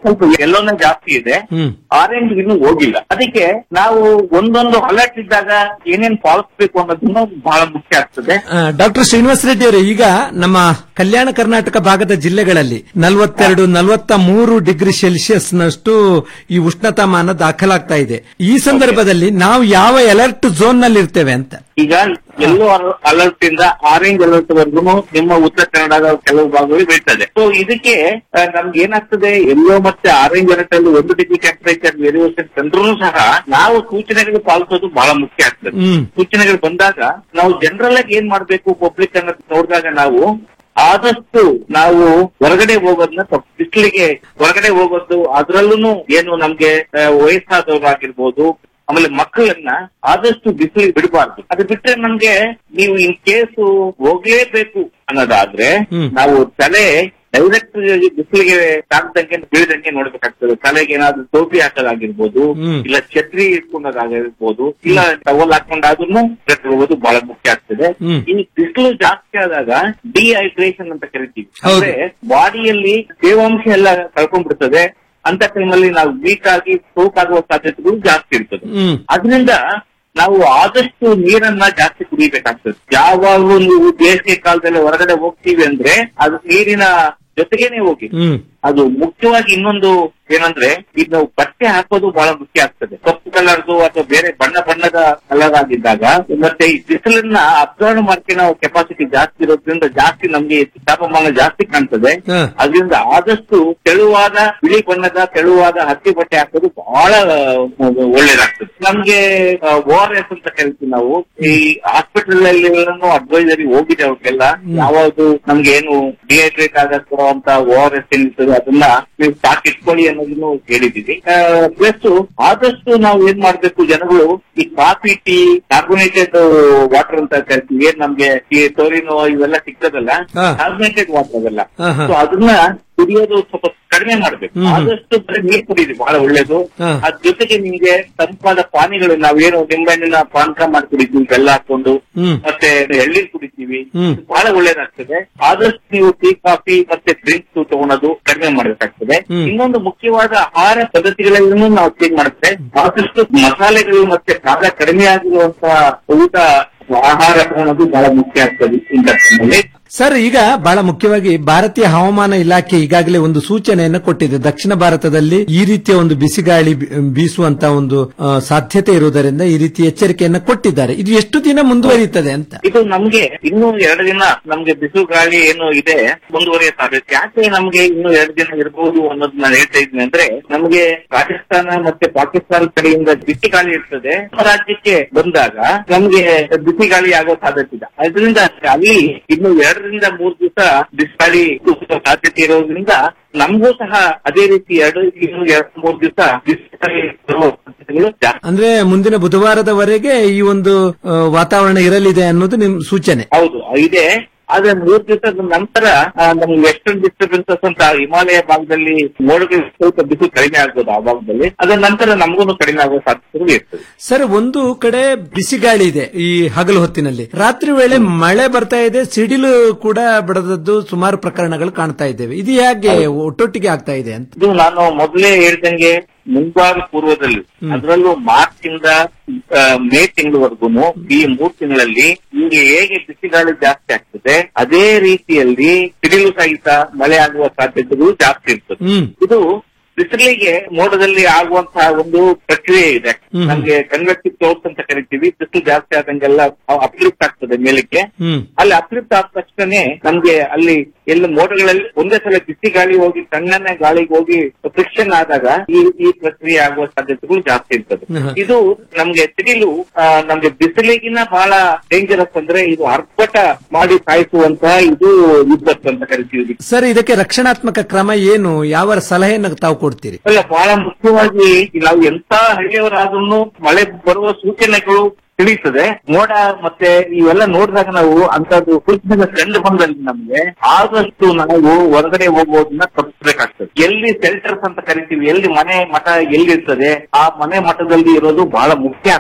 ಸ್ವಲ್ಪ ಎಲ್ಲೋನೇ ಜಾಸ್ತಿ ಇದೆ ಹ್ಮ್ ಆರೆಂಜ್ ಇನ್ನೂ ಹೋಗಿಲ್ಲ ಅದಕ್ಕೆ ನಾವು ಒಂದೊಂದು ಅಲರ್ಟ್ ಇದ್ದಾಗ ಏನೇನ್ ಪಾಲಿಸಬೇಕು ಅನ್ನೋದನ್ನು ಬಹಳ ಮುಖ್ಯ ಆಗ್ತದೆ ಡಾಕ್ಟರ್ ಶ್ರೀನಿವಾಸ ರೆಡ್ಡಿ ಅವರೇ ಈಗ ನಮ್ಮ ಕಲ್ಯಾಣ ಕರ್ನಾಟಕ ಭಾಗದ ಜಿಲ್ಲೆಗಳಲ್ಲಿ ನಲವತ್ತೆರಡು ನಲವತ್ತ ಮೂರು ಡಿಗ್ರಿ ಸೆಲ್ಸಿಯಸ್ ನಷ್ಟು ಈ ಉಷ್ಣತಾಮಾನ ದಾಖಲಾಗ್ತಾ ಇದೆ ಈ ಸಂದರ್ಭದಲ್ಲಿ ನಾವು ಯಾವ ಅಲರ್ಟ್ ಝೋನ್ ನಲ್ಲಿ ಇರ್ತೇವೆ ಅಂತ ಈಗ ಎಲ್ಲೋ ಅಲರ್ಟ್ ಇಂದ ಆರೆಂಜ್ ಅಲರ್ಟ್ ವರ್ಗು ನಿಮ್ಮ ಉತ್ತರ ಕನ್ನಡದ ಕೆಲವು ಭಾಗಗಳು ಬೀಳ್ತದೆ ಸೊ ಇದಕ್ಕೆ ಆ, ನಮ್ಗೆ ಏನಾಗ್ತದೆ ಎಲ್ಲೋ ಮತ್ತೆ ಆರೆಂಜ್ ಅಲರ್ಟ್ ಅಲ್ಲಿ ಒಂದು ಡಿಗ್ರಿ ಟೆಂಪರೇಚರ್ ವೇರಿಯೇಷನ್ ಕಂಡ್ರೂ ಸಹ ನಾವು ಸೂಚನೆಗಳು ಪಾಲಿಸೋದು ಬಹಳ ಮುಖ್ಯ ಆಗ್ತದೆ ಹ್ಮ್ ಸೂಚನೆಗಳು ಬಂದಾಗ ನಾವು ಜನರಲ್ ಆಗಿ ಏನ್ ಮಾಡ್ಬೇಕು ಪಬ್ಲಿಕ್ ಅನ್ನೋದು ನೋಡಿದಾಗ ನಾವು ಆದಷ್ಟು ನಾವು ಹೊರಗಡೆ ಹೋಗೋದನ್ನ ಸ್ವಲ್ಪ ಬಿಸಿಲಿಗೆ ಹೊರಗಡೆ ಹೋಗೋದು ಅದ್ರಲ್ಲೂ ಏನು ನಮ್ಗೆ ಆ, ವಯಸ್ಸಾದವರಾಗಿರ್ಬೋದು ಆಮೇಲೆ ಮಕ್ಕಳನ್ನ ಆದಷ್ಟು ಬಿಸಿಲಿಗೆ ಬಿಡಬಾರ್ದು ಅದು ಬಿಟ್ರೆ ನಮ್ಗೆ ನೀವು ಇನ್ ಕೇಸ್ ಹೋಗ್ಲೇಬೇಕು ಅನ್ನೋದಾದ್ರೆ ಹ್ಮ್. ನಾವು ತಲೆ ಡೈರೆಕ್ಟ್ ಬಿಸಿಲಿಗೆ ತಾಗ್ದಂಗೆ ಬೀಳದಂಗೆ ನೋಡ್ಬೇಕಾಗ್ತದೆ ತಲೆಗೆ ಏನಾದ್ರು ಟೋಪಿ ಹಾಕೋದಾಗಿರ್ಬೋದು ಹ್ಮ್. ಇಲ್ಲ ಛತ್ರಿ ಇಟ್ಕೊಂಡೋದಾಗಿರ್ಬೋದು ಇಲ್ಲ ಟವಲ್ ಹಾಕೊಂಡಾದ್ರೂ ಹೋಗೋದು ಬಹಳ ಮುಖ್ಯ ಆಗ್ತದೆ ಹ್ಮ್. ಈ ಬಿಸಿಲು ಜಾಸ್ತಿ ಆದಾಗ ಡಿಹೈಡ್ರೇಷನ್ ಅಂತ ಕರಿತೀವಿ ಹೌದು. ಅಂದ್ರೆ ಬಾಡಿಯಲ್ಲಿ ತೇವಾಂಶ ಎಲ್ಲ ಕಳ್ಕೊಂಡ್ಬಿಡ್ತದೆ ಅಂತ ಟೈಮಲ್ಲಿ ನಾವು ವೀಕ್ ಆಗಿ ಸ್ಟ್ರೋಕ್ ಆಗುವ ಸಾಧ್ಯತೆಗಳು ಜಾಸ್ತಿ ಇರ್ತದೆ ಹ್ಮ್ ಅದರಿಂದ ನಾವು ಆದಷ್ಟು ನೀರನ್ನ ಜಾಸ್ತಿ ಕುಡಿಬೇಕಾಗ್ತದೆ ಯಾವಾಗ್ಲೂ ನೀವು ಬೇಸಿಗೆ ಕಾಲದಲ್ಲಿ ಹೊರಗಡೆ ಹೋಗ್ತೀವಿ ಅಂದ್ರೆ ಅದು ನೀರಿನ ಜೊತೆಗೇನೆ ಹೋಗಿ ಹ್ಮ್ ಅದು ಮುಖ್ಯವಾಗಿ ಇನ್ನೊಂದು ಏನಂದ್ರೆ ಈಗ ನಾವು ಬಟ್ಟೆ ಹಾಕೋದು ಬಹಳ ಮುಖ್ಯ ಆಗ್ತದೆ ಕಪ್ಪು ಕಲರ್ದು ಅಥವಾ ಬೇರೆ ಬಣ್ಣ ಬಣ್ಣದ ಕಲರ್ ಆಗಿದ್ದಾಗ ಮತ್ತೆ ಈ ಬಿಸಿಲನ್ನ ಅಬ್ಸರ್ವ್ ಮಾಡ್ಕೊಳ್ಳೋ ಕೆಪಾಸಿಟಿ ಜಾಸ್ತಿ ಇರೋದ್ರಿಂದ ಜಾಸ್ತಿ ನಮ್ಗೆ ತಾಪಮಾನ ಜಾಸ್ತಿ ಕಾಣ್ತದೆ ಹ. ಅದರಿಂದ ಆದಷ್ಟು ತೆಳುವಾದ ಬಿಳಿ ಬಣ್ಣದ ತೆಳುವಾದ ಹತ್ತಿ ಬಟ್ಟೆ ಹಾಕೋದು ಬಹಳ ಆ, ಒಳ್ಳೇದಾಗ್ತದೆ ನಮ್ಗೆ ಓ ಆರ್ ಎಸ್ ಅಂತ ಕರಿತೀವಿ ನಾವು ಈ ಹಾಸ್ಪಿಟಲ್ ಅಲ್ಲಿ ಅಡ್ವೈಸರಿ ಹೋಗಿದೆ ಅವ್ರಿಗೆಲ್ಲ ಯಾವುದು ನಮ್ಗೆ ಏನು ಡಿಹೈಡ್ರೇಟ್ ಆಗತ್ತಿರುವಂತ ಓ ಆರ್ ಎಸ್ ಏನಿರ್ತದೆ ಅದನ್ನ ನೀವು ಸ್ಟಾಕ್ ಇಟ್ಕೊಳ್ಳಿ ಅನ್ನೋದನ್ನು ಹೇಳಿದೀವಿ ಪ್ಲಸ್ ಆದಷ್ಟು ನಾವು ಏನ್ ಮಾಡ್ಬೇಕು ಜನಗಳು ಈ ಕಾಫಿ ಟೀ ಕಾರ್ಬೋನೇಟೆಡ್ ವಾಟರ್ ಅಂತ ಕರಿತೀವಿ ಏನ್ ನಮ್ಗೆ ಈ ಟೋರಿನೋ ಇವೆಲ್ಲ ಸಿಗ್ತದಲ್ಲ ಹಾ. ಕಾರ್ಬೋನೇಟೆಡ್ ವಾಟರ್ ಅವೆಲ್ಲ ಹಾ, ಹಾ. ಸೊ ಅದನ್ನ ಕುಡಿಯೋದು ಸ್ವಲ್ಪ ಕಡಿಮೆ ಮಾಡ್ಬೇಕು ಹ್ಮ್. ಆದಷ್ಟು ಬರೀ ನೀರ್ ಕುಡಿಯಿರಿ ಬಹಳ ಒಳ್ಳೇದು ಹಾ. ಅದ್ ಜೊತೆಗೆ ನಿಮ್ಗೆ ತಂಪಾದ ಪಾನಿಗಳು ನಾವೇನು ನಿಂಬೆಹಣ್ಣಿನ ಪಾನಕ ಮಾಡಿ ಕುಡಿತೀವಿ ಬೆಲ್ಲ ಹಾಕೊಂಡು ಹ್ಮ್ ಮತ್ತೆ ಎಳ್ನೀರ್ ಕುಡಿತೀವಿ ಹ್ಮ್. ಇದು ಬಹಳ ಒಳ್ಳೇದಾಗ್ತದೆ ಆದಷ್ಟು ನೀವು ಟೀ ಕಾಫಿ ಮತ್ತೆ ಡ್ರಿಂಕ್ಸ್ ತಗೊಳೋದು ಕಡಿಮೆ ಮಾಡಬೇಕಾಗ್ತದೆ ಹ್ಮ್. ಇನ್ನೊಂದು ಮುಖ್ಯವಾದ ಆಹಾರ ಪದ್ಧತಿಗಳನ್ನು ನಾವು ಚೇಂಜ್ ಮಾಡುತ್ತೆ ಆದಷ್ಟು ಮಸಾಲೆಗಳು ಮತ್ತೆ ಖಾರ ಕಡಿಮೆ ಆಗಿರುವಂತಹ ಊಟ ಆಹಾರ ತಗೊಳೋದು ಬಹಳ ಮುಖ್ಯ ಆಗ್ತದೆ ಇಂಥ ಸಮಯದಲ್ಲಿ ಸರ್ ಈಗ ಬಹಳ ಮುಖ್ಯವಾಗಿ ಭಾರತೀಯ ಹವಾಮಾನ ಇಲಾಖೆ ಈಗಾಗಲೇ ಒಂದು ಸೂಚನೆಯನ್ನು ಕೊಟ್ಟಿದೆ ದಕ್ಷಿಣ ಭಾರತದಲ್ಲಿ ಈ ರೀತಿಯ ಒಂದು ಬಿಸಿಗಾಳಿ ಬಿ- ಬೀಸುವಂತ ಒಂದು ಆ, ಸಾಧ್ಯತೆ ಇರುವುದರಿಂದ ಈ ರೀತಿ ಎಚ್ಚರಿಕೆಯನ್ನು ಕೊಟ್ಟಿದ್ದಾರೆ ಇದು ಎಷ್ಟು ದಿನ ಮುಂದುವರಿಯುತ್ತದೆ ಅಂತ ಇದು ನಮ್ಗೆ ಇನ್ನು ಎರಡು ದಿನ ನಮ್ಗೆ ಬಿಸಿಲು ಗಾಳಿ ಏನು ಇದೆ ಮುಂದುವರಿಯ ಸಾಧ್ಯತೆ ಯಾಕೆ ನಮ್ಗೆ ಇನ್ನು ಎರಡು ದಿನ ಇರಬಹುದು ಅನ್ನೋದು ನಾನು ಹೇಳ್ತಾ ಇದ್ದೀನಿ ಅಂದ್ರೆ ನಮ್ಗೆ ರಾಜಸ್ಥಾನ ಮತ್ತೆ ಪಾಕಿಸ್ತಾನ ಕಡೆಯಿಂದ ಬಿಸಿ ಗಾಳಿ ಇರ್ತದೆ ನಮ್ಮ ರಾಜ್ಯಕ್ಕೆ ಬಂದಾಗ ನಮ್ಗೆ ಬಿಸಿ ಗಾಳಿ ಆಗೋ ಸಾಧ್ಯತೆ ಇದೆ ಅದರಿಂದ ಅಲ್ಲಿ ಇನ್ನು ಎರಡರಿಂದ ಮೂರು ದಿವಸ ಬಿಸಿ ಗಾಳಿ ಕುಸಿಯೋ ಸಾಧ್ಯತೆ ಇರೋದ್ರಿಂದ ನಮಗೂ ಸಹ ಅದೇ ರೀತಿ ಎರಡು ಇನ್ನು ಎರಡು ಮೂರು ದಿವಸ ಬಿಸಿ ಗಾಳಿ ಬರುವ ಸಾಧ್ಯತೆಗಳು ಜಾಸ್ತಿ ಅಂದ್ರೆ ಮುಂದಿನ ಬುಧವಾರದವರೆಗೆ ಈ ಒಂದು ಆ, ವಾತಾವರಣ ಇರಲಿದೆ ಅನ್ನೋದು ನಿಮ್ ಸೂಚನೆ ಹೌದು ಇದೆ ಆದ್ರೆ ಮೂರ್ ದಿವಸದ ನಂತರ ಆ, ನಮ್ಗೆ ವೆಸ್ಟರ್ನ್ ಡಿಸ್ಟರ್ಬೆನ್ಸಸ್ ಅಂತ ಹಿಮಾಲಯ ಭಾಗದಲ್ಲಿ ಮೋಡಗಳು ಸ್ವಲ್ಪ ಬಿಸಿಲು ಕಡಿಮೆ ಆಗ್ಬೋದು ಆ ಭಾಗದಲ್ಲಿ ಅದರ ನಂತರ ನಮಗೂ ಕಡಿಮೆ ಆಗುವ ಸಾಧ್ಯತೆಗಳು ಇರ್ತದೆ ಸರ್ ಒಂದು ಕಡೆ ಬಿಸಿಗಾಳಿ ಇದೆ ಈ ಹಗಲು ಹೊತ್ತಿನಲ್ಲಿ ರಾತ್ರಿ ವೇಳೆ ಮಳೆ ಬರ್ತಾ ಇದೆ ಸಿಡಿಲು ಕೂಡ ಬಡದದ್ದು ಸುಮಾರು ಪ್ರಕರಣಗಳು ಕಾಣ್ತಾ ಇದ್ದೇವೆ ಇದು ಹೇಗೆ ಒಟ್ಟೊಟ್ಟಿಗೆ ಆಗ್ತಾ ಇದೆ ಅಂತ ಇದು ನಾನು ಮೊದಲೇ ಹೇಳ್ದಂಗೆ ಮುಂಗಾರು ಪೂರ್ವದಲ್ಲಿ ಅದರಲ್ಲೂ ಮಾರ್ಚ್ ಇಂದ ಆ, ಮೇ ತಿಂಗಳವರೆಗೂ ಈ ಮೂರ್ ತಿಂಗಳಲ್ಲಿ ಹಿಂಗೆ ಹೇಗೆ ಬಿಸಿಗಾಳಿ ಜಾಸ್ತಿ ಆಗ್ತದೆ ಅದೇ ರೀತಿಯಲ್ಲಿ ಸಿಡಿಲು ಸಹಿತ ಮಳೆ ಆಗುವ ಸಾಧ್ಯತೆಗಳು ಜಾಸ್ತಿ ಇರ್ತದೆ ಹ್ಮ್ ಇದು ಬಿಸಿಲಿಗೆ ಮೋಡದಲ್ಲಿ ಆಗುವಂತಹ ಒಂದು ಪ್ರಕ್ರಿಯೆ ಇದೆ ಹ್ಮ್. ನಮ್ಗೆ ಕನ್ವೆಕ್ಟಿವ್ ಕ್ಲೌಡ್ಸ್ ಅಂತ ಕರಿತೀವಿ ಬಿಸಿಲು ಜಾಸ್ತಿ ಆದಂಗೆಲ್ಲ ಅಪ್ಲಿಫ್ಟ್ ಆಗ್ತದೆ ಮೇಲಕ್ಕೆ ಹ್ಮ್ ಅಲ್ಲಿ ಅಪ್ಲಿಫ್ಟ್ ಆದ ತಕ್ಷಣ ನಮ್ಗೆ ಅಲ್ಲಿ ಎಲ್ಲ ಮೋಡಗಳಲ್ಲಿ ಒಂದೇ ಸಲ ಬಿಸಿ ಗಾಳಿ ಹೋಗಿ ತಣ್ಣನೆ ಗಾಳಿಗೆ ಹೋಗಿ ಫ್ರಿಕ್ಷನ್ ಆದಾಗ ಈ ಈ ಪ್ರಕ್ರಿಯೆ ಆಗುವ ಸಾಧ್ಯತೆಗಳು ಜಾಸ್ತಿ ಇರ್ತದೆ ಹ್ಮ್. ಇದು ನಮ್ಗೆ ಸಿಡಿಲು ಆ, ನಮ್ಗೆ ಬಿಸಿಲಿಗಿನ ಬಹಳ ಡೇಂಜರಸ್ ಅಂದ್ರೆ ಇದು ಅರ್ಪಟ ಮಾಡಿ ಸಾಯಿಸುವಂತಹ ಇದು ವಿಪತ್ತು ಅಂತ ಕರಿತೀವಿ ಸರ್ ಇದಕ್ಕೆ ರಕ್ಷಣಾತ್ಮಕ ಕ್ರಮ ಏನು ಯಾವ ಸಲಹೆಯನ್ನು ತಾವು ಕೊಡ್ತೀರಿ ಅಲ್ಲ ಬಹಳ ಮುಖ್ಯವಾಗಿ ನಾವು ಎಂತ ಹಳ್ಳಿಯವರಾದ್ರೂ ಮಳೆ ಬರುವ ಸೂಚನೆಗಳು ತಿಳಿಯುತ್ತದೆ ಮೋಡ ಮತ್ತೆ ಇವೆಲ್ಲ ನೋಡಿದಾಗ ನಾವು ಅಂತದ್ದು ಸೂಚನೆಗಳು ಕಂಡು ಬಂದಲ್ಲಿ ನಮ್ಗೆ ಆದಷ್ಟು ನಾವು ಹೊರಗಡೆ ಹೋಗೋದನ್ನ ತಪ್ಪಿಸಬೇಕಾಗ್ತದೆ ಎಲ್ಲಿ ಸೆಲ್ಟರ್ಸ್ ಅಂತ ಕರಿತೀವಿ ಎಲ್ಲಿ ಮನೆ ಮಠ ಎಲ್ಲಿರ್ತದೆ ಆ ಮನೆ ಮಠದಲ್ಲಿ ಇರೋದು ಬಹಳ ಮುಖ್ಯ ಆಗ್ತದೆ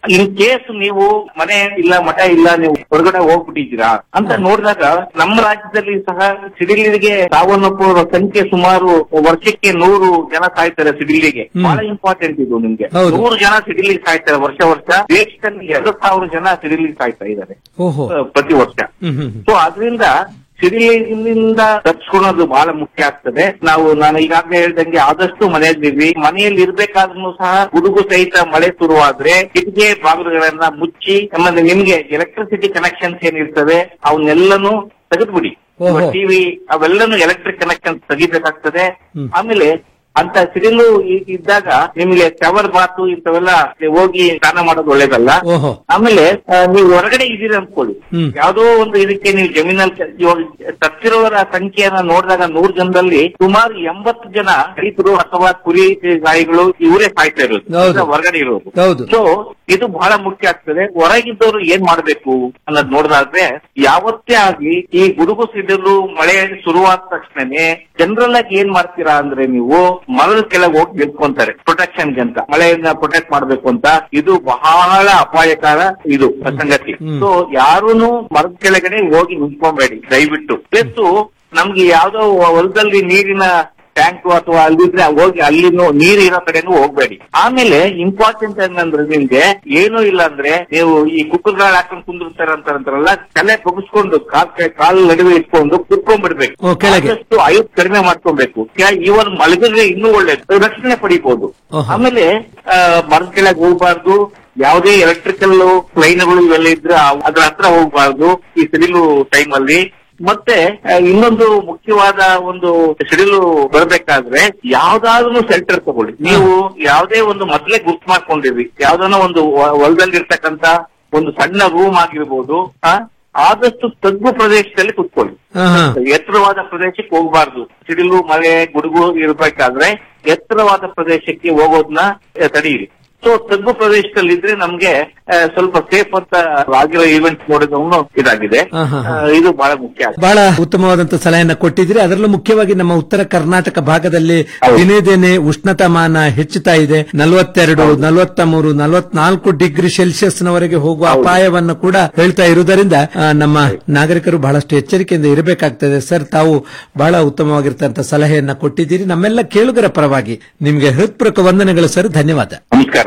ಇನ್ ಕೇಸ್ ನೀವು ಮನೆ ಇಲ್ಲ ಮಠ ಇಲ್ಲ ನೀವು ಹೊರಗಡೆ ಹೋಗ್ಬಿಟ್ಟಿದ್ದೀರಾ ಅಂತ ನೋಡಿದಾಗ ನಮ್ಮ ರಾಜ್ಯದಲ್ಲಿ ಸಹ ಸಿಡಿಲಿಗೆ ಸಾವನ್ನಪ್ಪುವ ಸಂಖ್ಯೆ ಸುಮಾರು ವರ್ಷಕ್ಕೆ ನೂರು ಜನ ಸಾಯ್ತಾರೆ ಸಿಡಿಲಿಗೆ ಬಹಳ ಇಂಪಾರ್ಟೆಂಟ್ ಇದು ನಿಮ್ಗೆ ಹೌದು. ನೂರು ಜನ ಸಿಡಿಲಿಗೆ ಸಾಯ್ತಾರೆ ವರ್ಷ ವರ್ಷ ದೇಶದಲ್ಲಿ ಎರಡು ಸಾವಿರ ಜನ ಸಿಡಿಲಿಗೆ ಸಾಯ್ತಾ ಇದ್ದಾರೆ ಓಹೋ ಆ, ಪ್ರತಿ ವರ್ಷ ಹ್ಮ್ ಹ್ಮ್ ಸೊ ಅದರಿಂದ ಸಿಡಿಲಿನಿಂದ ತಪ್ಪಿಸ್ಕೊಳ್ಳೋದು ಬಹಳ ಮುಖ್ಯ ಆಗ್ತದೆ ನಾವು ನಾನು ಈಗಾಗಲೇ ಹೇಳ್ದಂಗೆ ಆದಷ್ಟು ಮನೆಯಲ್ಲಿರ್ರಿ ಮನೆಯಲ್ಲಿ ಇರ್ಬೇಕಾದ್ರೂ ಸಹ ಗುಡುಗು ಸಹಿತ ಮಳೆ ಶುರುವಾದ್ರೆ ಕಿಟಕಿ ಬಾಗಿಲುಗಳನ್ನ ಮುಚ್ಚಿ ಆಮೇಲೆ ನಿಮ್ಗೆ ಎಲೆಕ್ಟ್ರಿಸಿಟಿ ಕನೆಕ್ಷನ್ಸ್ ಏನಿರ್ತವೆ ಅವನ್ನೆಲ್ಲನೂ ತೆಗೆದ್ಬಿಡಿ ಓಹೋ. ಟಿವಿ ಅವೆಲ್ಲನೂ ಎಲೆಕ್ಟ್ರಿಕ್ ಕನೆಕ್ಷನ್ ತೆಗಿಬೇಕಾಗ್ತದೆ ಆಮೇಲೆ ಅಂತ ಸಿಡಿಲು ಇ- ಇದ್ದಾಗ ನಿಮ್ಗೆ ಶವರ್ ಬಾತು ಇಂಥವೆಲ್ಲ ಹೋಗಿ ಸ್ನಾನ ಮಾಡೋದು ಒಳ್ಳೇದಲ್ಲ ಓಹೋ ಆಮೇಲೆ ಆ, ನೀವು ಹೊರಗಡೆ ಇದ್ದೀರಿ ಅನ್ಕೊಳ್ಳಿ ಹ್ಮ್. ಯಾವ್ದೋ ಒಂದು ಇದಕ್ಕೆ ನೀವು ಜಮೀನಲ್ಲಿ ಕೆ- ಇವಾಗ ತಪ್ಪಿರೋರ ಸಂಖ್ಯೆಯನ್ನ ನೋಡಿದಾಗ ನೂರು ಜನದಲ್ಲಿ ಸುಮಾರು ಎಂಬತ್ತು ಜನ ರೈತರು ಅಥವಾ ಕುರಿ ಗಾಯಿಗಳು ಇವರೇ ಸಾಯ್ತಾ ಇರೋದು ಹೌದು. ಅಂದ್ರೆ ಹೊರಗಡೆ ಇರೋದು ಹೌದು ಸೊ ಇದು ಬಹಳ ಮುಖ್ಯ ಆಗ್ತದೆ ಹೊರಗಿದ್ದವರು ಏನ್ ಮಾಡ್ಬೇಕು ಅನ್ನೋದು ನೋಡಿದ್ರೆ ಯಾವತ್ತೇ ಆಗ್ಲಿ ಈ ಗುಡುಗು ಸಿಡಿಲು ಮಳೆ ಶುರುವಾದ ತಕ್ಷಣನೇ ಜನರಲ್ ಆಗಿ ಏನ್ ಮಾಡ್ತೀರಾ ಅಂದ್ರೆ ನೀವು ಮರದ ಕೆಳಗೆ ಹೋಗಿ ನಿಂತ್ಕೊಂತಾರೆ ಪ್ರೊಟೆಕ್ಷನ್ ಅಂತ ಮಳೆಯನ್ನ ಪ್ರೊಟೆಕ್ಟ್ ಮಾಡ್ಬೇಕು ಅಂತ ಇದು ಬಹಳ ಅಪಾಯಕಾರ ಇದು ಸಂಗತಿ ಸೊ ಯಾರೂನು ಮರದ ಕೆಳಗಡೆ ಹೋಗಿ ನಿಂತ್ಕೊಂಬೇಡಿ ದಯವಿಟ್ಟು ಪ್ಲಸ್ ನಮ್ಗೆ ಯಾವ್ದೋ ಹೊಲದಲ್ಲಿ ನೀರಿನ ಟ್ಯಾಂಕ್ ಅಥವಾ ಅಲ್ಲಿದ್ರೆ ಹೋಗಿ ಅಲ್ಲಿನೂ ನೀರು ಇರೋ ಕಡೆನೂ ಹೋಗ್ಬೇಡಿ ಆಮೇಲೆ ಇಂಪಾರ್ಟೆಂಟ್ ಏನಂದ್ರೆ ನಿಮ್ಗೆ ಏನೂ ಇಲ್ಲ ಅಂದ್ರೆ ನೀವು ಈ ಕುಕ್ಕರ್ಗಳು ಹಾಕೊಂಡು ಕುಂದಿರ್ತಾರೆ ಅಂತಾರಂತಾರಲ್ಲ ತಲೆ ಬಗ್ಸ್ಕೊಂಡು ಕಾಲ್ ಕೈ- ಕಾಲ್ ನಡುವೆ ಇಟ್ಕೊಂಡು ಕುತ್ಕೊಂಡ್ಬಿಡ್ಬೇಕು ಓ, ಕೆಳಗೆ. ಆದಷ್ಟು ಆಯುಷ್ ಕಡಿಮೆ ಮಾಡ್ಕೊಬೇಕು ಇವನ್ ಮಲಗಿದ್ರೆ ಇನ್ನೂ ಒಳ್ಳೇದು ರಕ್ಷಣೆ ಪಡಿಬಹುದು ಓಹೋ. ಆಮೇಲೆ ಆ, ಮರದ ಕೆಳಗೆ ಹೋಗ್ಬಾರ್ದು ಯಾವುದೇ ಎಲೆಕ್ಟ್ರಿಕಲ್ ಲೈನ್ಗಳು ಇವೆಲ್ಲ ಇದ್ರೆ ಅವ್- ಅದ್ರ ಹತ್ರ ಹೋಗ್ಬಾರ್ದು ಈ ಸಿಡಿಲು ಟೈಮ್ ಅಲ್ಲಿ ಮತ್ತೆ ಆ, ಇನ್ನೊಂದು ಮುಖ್ಯವಾದ ಒಂದು ಸಿಡಿಲು ಬರಬೇಕಾದ್ರೆ ಯಾವ್ದಾದ್ರು ಸೆಲ್ಟರ್ ತಗೊಳ್ಳಿ ನೀವು ಯಾವುದೇ ಒಂದು ಮೊದಲೇ ಗುರ್ತು ಮಾಡ್ಕೊಂಡಿರಿ ಯಾವ್ದಾನ ಒಂದು ಹೊಲದಲ್ಲಿ ಇರ್ತಕ್ಕಂತ ಒಂದು ಸಣ್ಣ ರೂಮ್ ಆಗಿರ್ಬೋದು ಆ, ಆದಷ್ಟು ತಗ್ಗು ಪ್ರದೇಶದಲ್ಲಿ ಕುತ್ಕೊಳ್ಳಿ ಹಾ ಹಾ ಎತ್ತರವಾದ ಪ್ರದೇಶಕ್ಕೆ ಹೋಗಬಾರ್ದು ಸಿಡಿಲು ಮಳೆ ಗುಡುಗು ಇರಬೇಕಾದ್ರೆ ಎತ್ತರವಾದ ಪ್ರದೇಶಕ್ಕೆ ಹೋಗೋದನ್ನ ತಡೆಯಿರಿ ಸೊ ತಗ್ಗು ಪ್ರದೇಶದಲ್ಲಿ ಇದ್ರೆ ನಮ್ಗೆ ಆ, ಸ್ವಲ್ಪ ಸೇಫ್ ಅಂತ ಆಗಿರೋ ಈವೆಂಟ್ ನೋಡಿದವನು ಇದಾಗಿದೆ ಹಾ, ಹಾ, ಹಾ. ಆ, ಇದು ಬಹಳ ಮುಖ್ಯ ಬಹಳ ಉತ್ತಮವಾದಂತ ಸಲಹೆಯನ್ನ ಕೊಟ್ಟಿದ್ರಿ ಅದರಲ್ಲೂ ಮುಖ್ಯವಾಗಿ ನಮ್ಮ ಉತ್ತರ ಕರ್ನಾಟಕ ಭಾಗದಲ್ಲಿ ದಿನೇ ದಿನೇ ಉಷ್ಣತಾಮಾನ ಹೆಚ್ಚುತ್ತಾ ಇದೆ ನಲವತ್ತೆರಡು ನಲವತ್ತ ಮೂರು ನಲವತ್ನಾಲ್ಕು ಡಿಗ್ರಿ ಸೆಲ್ಸಿಯಸ್ ನವರೆಗೆ ಹೋಗುವ ಅಪಾಯವನ್ನು ಕೂಡ ಹೇಳ್ತಾ ಇರುವುದರಿಂದ ಆ, ನಮ್ಮ ನಾಗರಿಕರು ಬಹಳಷ್ಟು ಎಚ್ಚರಿಕೆಯಿಂದ ಇರಬೇಕಾಗ್ತದೆ ಸರ್ ತಾವು ಬಹಳ ಉತ್ತಮವಾಗಿರ್ತಂತ ಸಲಹೆಯನ್ನ ಕೊಟ್ಟಿದ್ದೀರಿ ನಮ್ಮೆಲ್ಲ ಕೇಳುಗರ ಪರವಾಗಿ ನಿಮಗೆ ಹೃತ್ಪೂರ್ವಕ ವಂದನೆಗಳು ಸರ್ ಧನ್ಯವಾದ ನಮಸ್ಕಾರ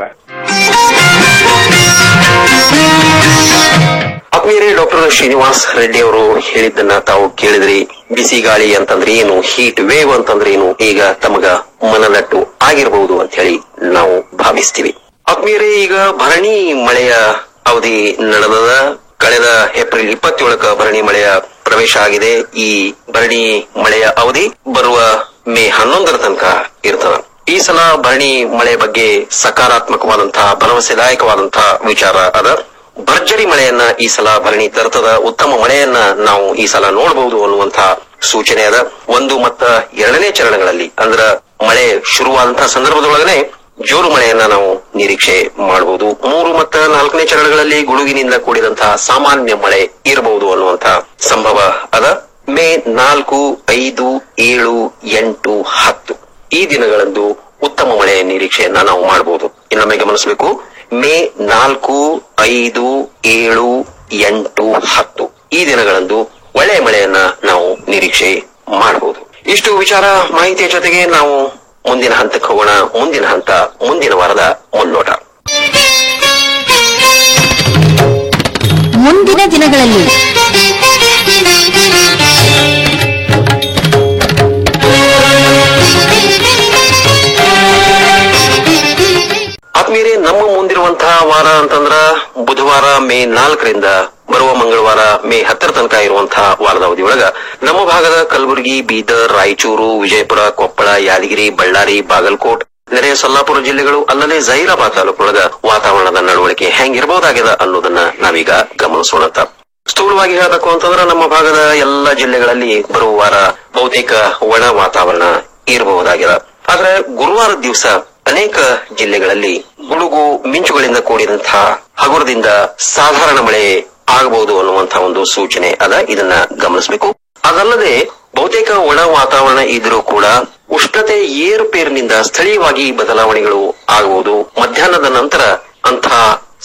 ಆತ್ಮೀಯರೇ ಡಾಕ್ಟರ್ ಶ್ರೀನಿವಾಸ್ ರೆಡ್ಡಿ ಅವರು ಹೇಳಿದ್ದನ್ನ ತಾವು ಕೇಳಿದ್ರಿ ಬಿಸಿ ಗಾಳಿ ಅಂತಂದ್ರೆ ಏನು ಹೀಟ್ ವೇವ್ ಅಂತಂದ್ರೆ ಏನು ಈಗ ತಮಗ ಮನದಟ್ಟು ಆಗಿರಬಹುದು ಅಂತ ಹೇಳಿ ನಾವು ಭಾವಿಸ್ತೀವಿ ಆತ್ಮೀಯರೇ ಈಗ ಭರಣಿ ಮಳೆಯ ಅವಧಿ ನಡೆದದ ಕಳೆದ ಏಪ್ರಿಲ್ ಇಪ್ಪತ್ತೇಳಕ್ಕ ಭರಣಿ ಮಳೆಯ ಪ್ರವೇಶ ಆಗಿದೆ ಈ ಭರಣಿ ಮಳೆಯ ಅವಧಿ ಬರುವ ಮೇ ಹನ್ನೊಂದರ ತನಕ ಇರ್ತದ ಈ ಸಲ ಭರಣಿ ಮಳೆ ಬಗ್ಗೆ ಸಕಾರಾತ್ಮಕವಾದಂತಹ ಭರವಸೆದಾಯಕವಾದಂತಹ ವಿಚಾರ ಅದ ಭರ್ಜರಿ ಮಳೆಯನ್ನ ಈ ಸಲ ಭರಣಿ ತರ್ತದ ಉತ್ತಮ ಮಳೆಯನ್ನ ನಾವು ಈ ಸಲ ನೋಡಬಹುದು ಅನ್ನುವಂತ ಸೂಚನೆ ಅದ ಒಂದು ಮತ್ತ ಎರಡನೇ ಚರಣಗಳಲ್ಲಿ ಅಂದ್ರ ಮಳೆ ಶುರುವಾದಂತಹ ಸಂದರ್ಭದೊಳಗನೆ ಜೋರು ಮಳೆಯನ್ನ ನಾವು ನಿರೀಕ್ಷೆ ಮಾಡಬಹುದು ಮೂರು ಮತ್ತು ನಾಲ್ಕನೇ ಚರಣಗಳಲ್ಲಿ ಗುಡುಗಿನಿಂದ ಕೂಡಿದಂತಹ ಸಾಮಾನ್ಯ ಮಳೆ ಇರಬಹುದು ಅನ್ನುವಂತ ಸಂಭವ ಅದ ಮೇ ನಾಲ್ಕು ಐದು ಏಳು ಎಂಟು ಹತ್ತು ಈ ದಿನಗಳಂದು ಉತ್ತಮ ಮಳೆಯ ನಿರೀಕ್ಷೆಯನ್ನ ನಾವು ಮಾಡಬಹುದು ಇನ್ನೊಮ್ಮೆ ಗಮನಿಸಬೇಕು ಮೇ ನಾಲ್ಕು ಐದು ಏಳು ಎಂಟು ಹತ್ತು ಈ ದಿನಗಳಂದು ಒಳ್ಳೆಯ ಮಳೆಯನ್ನ ನಾವು ನಿರೀಕ್ಷೆ ಮಾಡಬಹುದು ಇಷ್ಟು ವಿಚಾರ ಮಾಹಿತಿಯ ಜೊತೆಗೆ ನಾವು ಮುಂದಿನ ಹಂತಕ್ಕೆ ಹೋಗೋಣ ಮುಂದಿನ ಹಂತ ಮುಂದಿನ ವಾರದ ಮುನ್ನೋಟ ಮುಂದಿನ ದಿನಗಳಲ್ಲಿ ಆತ್ಮೀಯರೇ ನಮ್ಮ ಮುಂದಿರುವಂತಹ ವಾರ ಅಂತಂದ್ರ ಬುಧವಾರ ಮೇ ನಾಲ್ಕರಿಂದ ಬರುವ ಮಂಗಳವಾರ ಮೇ ಹತ್ತರ ತನಕ ಇರುವಂತಹ ವಾರದ ಅವಧಿಯೊಳಗ ನಮ್ಮ ಭಾಗದ ಕಲಬುರಗಿ ಬೀದರ್ ರಾಯಚೂರು ವಿಜಯಪುರ ಕೊಪ್ಪಳ ಯಾದಗಿರಿ ಬಳ್ಳಾರಿ ಬಾಗಲಕೋಟ್ ನೆರೆಯ ಸೊಲ್ಲಾಪುರ ಜಿಲ್ಲೆಗಳು ಅಲ್ಲದೆ ಜೈರಾಬಾದ್ ತಾಲೂಕೊಳಗ ವಾತಾವರಣದ ನಡವಳಿಕೆ ಹೆಂಗಿರಬಹುದಾಗಿದೆ ಅನ್ನೋದನ್ನ ನಾವೀಗ ಗಮನಿಸೋಣಂತ ಸ್ಥೂಲವಾಗಿ ಹೇಳಬೇಕು ಅಂತಂದ್ರೆ ನಮ್ಮ ಭಾಗದ ಎಲ್ಲ ಜಿಲ್ಲೆಗಳಲ್ಲಿ ಬರುವ ವಾರ ಬಹುತೇಕ ಒಣ ವಾತಾವರಣ ಇರಬಹುದಾಗಿದೆ ಆದ್ರೆ ಗುರುವಾರ ದಿವಸ ಅನೇಕ ಜಿಲ್ಲೆಗಳಲ್ಲಿ ಗುಡುಗು ಮಿಂಚುಗಳಿಂದ ಕೂಡಿದಂತಹ ಹಗುರದಿಂದ ಸಾಧಾರಣ ಮಳೆ ಆಗಬಹುದು ಅನ್ನುವಂತಹ ಒಂದು ಸೂಚನೆ ಅದ ಇದನ್ನ ಗಮನಿಸಬೇಕು ಅದಲ್ಲದೆ ಬಹುತೇಕ ಒಣ ವಾತಾವರಣ ಇದ್ರೂ ಕೂಡ ಉಷ್ಣತೆ ಏರುಪೇರಿನಿಂದ ಸ್ಥಳೀಯವಾಗಿ ಬದಲಾವಣೆಗಳು ಆಗಬಹುದು ಮಧ್ಯಾಹ್ನದ ನಂತರ ಅಂತಹ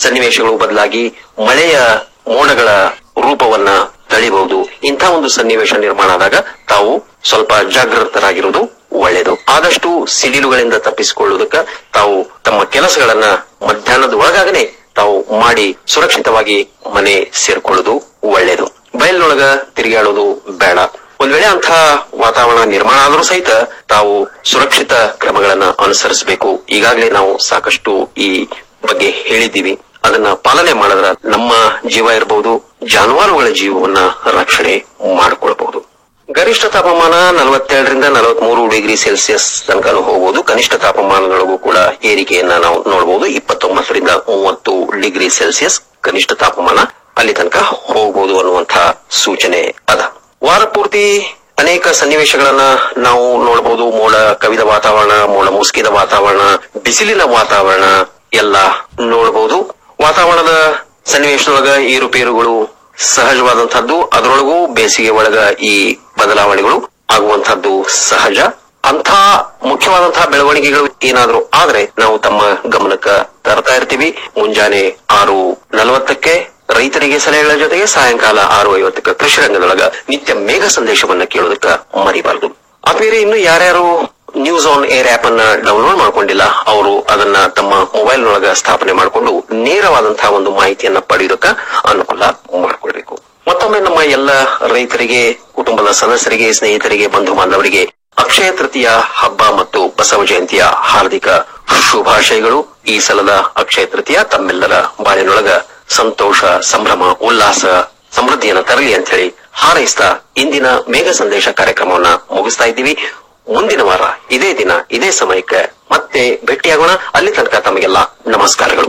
ಸನ್ನಿವೇಶಗಳು ಬದಲಾಗಿ ಮಳೆಯ ಮೋಡಗಳ ರೂಪವನ್ನ ತಳಿಬಹುದು ಇಂಥ ಒಂದು ಸನ್ನಿವೇಶ ನಿರ್ಮಾಣ ಆದಾಗ ತಾವು ಸ್ವಲ್ಪ ಜಾಗೃತರಾಗಿರುವುದು ಒಳ್ಳೆಯದು ಆದಷ್ಟು ಸಿಡಿಲುಗಳಿಂದ ತಪ್ಪಿಸಿಕೊಳ್ಳುವುದಕ್ಕ ತಾವು ತಮ್ಮ ಕೆಲಸಗಳನ್ನ ಮಧ್ಯಾಹ್ನದ ಒಳಗಾಗನೆ ತಾವು ಮಾಡಿ ಸುರಕ್ಷಿತವಾಗಿ ಮನೆ ಸೇರ್ಕೊಳ್ಳೋದು ಒಳ್ಳೆಯದು ಬಯಲಿನೊಳಗ ತಿರುಗಾಡೋದು ಬೇಡ ಒಂದ್ ವೇಳೆ ಅಂಥ ವಾತಾವರಣ ನಿರ್ಮಾಣ ಆದರೂ ಸಹಿತ ತಾವು ಸುರಕ್ಷಿತ ಕ್ರಮಗಳನ್ನ ಅನುಸರಿಸಬೇಕು ಈಗಾಗಲೇ ನಾವು ಸಾಕಷ್ಟು ಈ ಬಗ್ಗೆ ಹೇಳಿದ್ದೀವಿ ಅದನ್ನ ಪಾಲನೆ ಮಾಡಿದ್ರ ನಮ್ಮ ಜೀವ ಇರಬಹುದು ಜಾನುವಾರುಗಳ ಜೀವವನ್ನ ರಕ್ಷಣೆ ಮಾಡಿಕೊಳ್ಬಹುದು ಗರಿಷ್ಠ ತಾಪಮಾನ ನಲವತ್ತೆರಡರಿಂದ ನಲವತ್ಮೂರು ಡಿಗ್ರಿ ಸೆಲ್ಸಿಯಸ್ ತನಕ ಹೋಗಬಹುದು ಕನಿಷ್ಠ ತಾಪಮಾನಗಳಿಗೂ ಕೂಡ ಏರಿಕೆಯನ್ನ ನಾವು ನೋಡಬಹುದು ಇಪ್ಪತ್ತೊಂಬತ್ತರಿಂದ ಮೂವತ್ತು ಡಿಗ್ರಿ ಸೆಲ್ಸಿಯಸ್ ಕನಿಷ್ಠ ತಾಪಮಾನ ಅಲ್ಲಿ ತನಕ ಹೋಗಬಹುದು ಅನ್ನುವಂತ ಸೂಚನೆ ಅದ ವಾರ ಪೂರ್ತಿ ಅನೇಕ ಸನ್ನಿವೇಶಗಳನ್ನ ನಾವು ನೋಡಬಹುದು ಮೋಡ ಕವಿದ ವಾತಾವರಣ ಮೋಡ ಮುಸುಕಿದ ವಾತಾವರಣ ಬಿಸಿಲಿನ ವಾತಾವರಣ ಎಲ್ಲ ನೋಡಬಹುದು ವಾತಾವರಣದ ಸನ್ನಿವೇಶದೊಳಗ ಏರುಪೇರುಗಳು ಸಹಜವಾದಂತಹದ್ದು ಅದರೊಳಗೂ ಬೇಸಿಗೆ ಒಳಗ ಈ ಬದಲಾವಣೆಗಳು ಆಗುವಂತಹದ್ದು ಸಹಜ ಅಂಥ ಮುಖ್ಯವಾದಂತಹ ಬೆಳವಣಿಗೆಗಳು ಏನಾದರೂ ಆದ್ರೆ ನಾವು ತಮ್ಮ ಗಮನಕ್ಕ ತರ್ತಾ ಇರ್ತೀವಿ ಮುಂಜಾನೆ ಆರು ನಲವತ್ತಕ್ಕೆ ರೈತರಿಗೆ ಸಲಹೆಗಳ ಜೊತೆಗೆ ಸಾಯಂಕಾಲ ಆರು ಐವತ್ತಕ್ಕೆ ಕೃಷಿ ರಂಗದೊಳಗ ನಿತ್ಯ ಮೇಘ ಸಂದೇಶವನ್ನ ಕೇಳೋದಕ್ಕ ಮರಿಬಾರದು ಆದ್ಮೇಲೆ ಇನ್ನು ಯಾರ್ಯಾರು ನ್ಯೂಸ್ ಆನ್ ಏರ್ ಆಪ್ ಅನ್ನ ಡೌನ್ಲೋಡ್ ಮಾಡ್ಕೊಂಡಿಲ್ಲ ಅವರು ಅದನ್ನ ತಮ್ಮ ಮೊಬೈಲ್ ನೊಳಗ ಸ್ಥಾಪನೆ ಮಾಡಿಕೊಂಡು ನೇರವಾದಂತಹ ಒಂದು ಮಾಹಿತಿಯನ್ನ ಪಡೆಯೋದಕ್ಕ ಅನುಕೂಲ ಮಾಡಿಕೊಳ್ಬೇಕು ಮತ್ತೊಮ್ಮೆ ನಮ್ಮ ಎಲ್ಲ ರೈತರಿಗೆ ಕುಟುಂಬದ ಸದಸ್ಯರಿಗೆ ಸ್ನೇಹಿತರಿಗೆ ಬಂಧು ಬಾಂಧವರಿಗೆ ಅಕ್ಷಯ ತೃತೀಯ ಹಬ್ಬ ಮತ್ತು ಬಸವ ಜಯಂತಿಯ ಹಾರ್ದಿಕ ಶುಭಾಶಯಗಳು ಈ ಸಲದ ಅಕ್ಷಯ ತೃತೀಯ ತಮ್ಮೆಲ್ಲರ ಬಾಳಿನೊಳಗ ಸಂತೋಷ ಸಂಭ್ರಮ ಉಲ್ಲಾಸ ಸಮೃದ್ಧಿಯನ್ನ ತರಲಿ ಅಂತ ಹೇಳಿ ಹಾರೈಸ್ತಾ ಇಂದಿನ ಮೇಘ ಸಂದೇಶ ಕಾರ್ಯಕ್ರಮವನ್ನ ಮುಗಿಸ್ತಾ ಇದ್ದೀವಿ ಮುಂದಿನ ವಾರ ಇದೇ ದಿನ ಇದೇ ಸಮಯಕ್ಕೆ ಮತ್ತೆ ಭೇಟಿಯಾಗೋಣ ಅಲ್ಲಿ ತನಕ ತಮಗೆಲ್ಲ ನಮಸ್ಕಾರಗಳು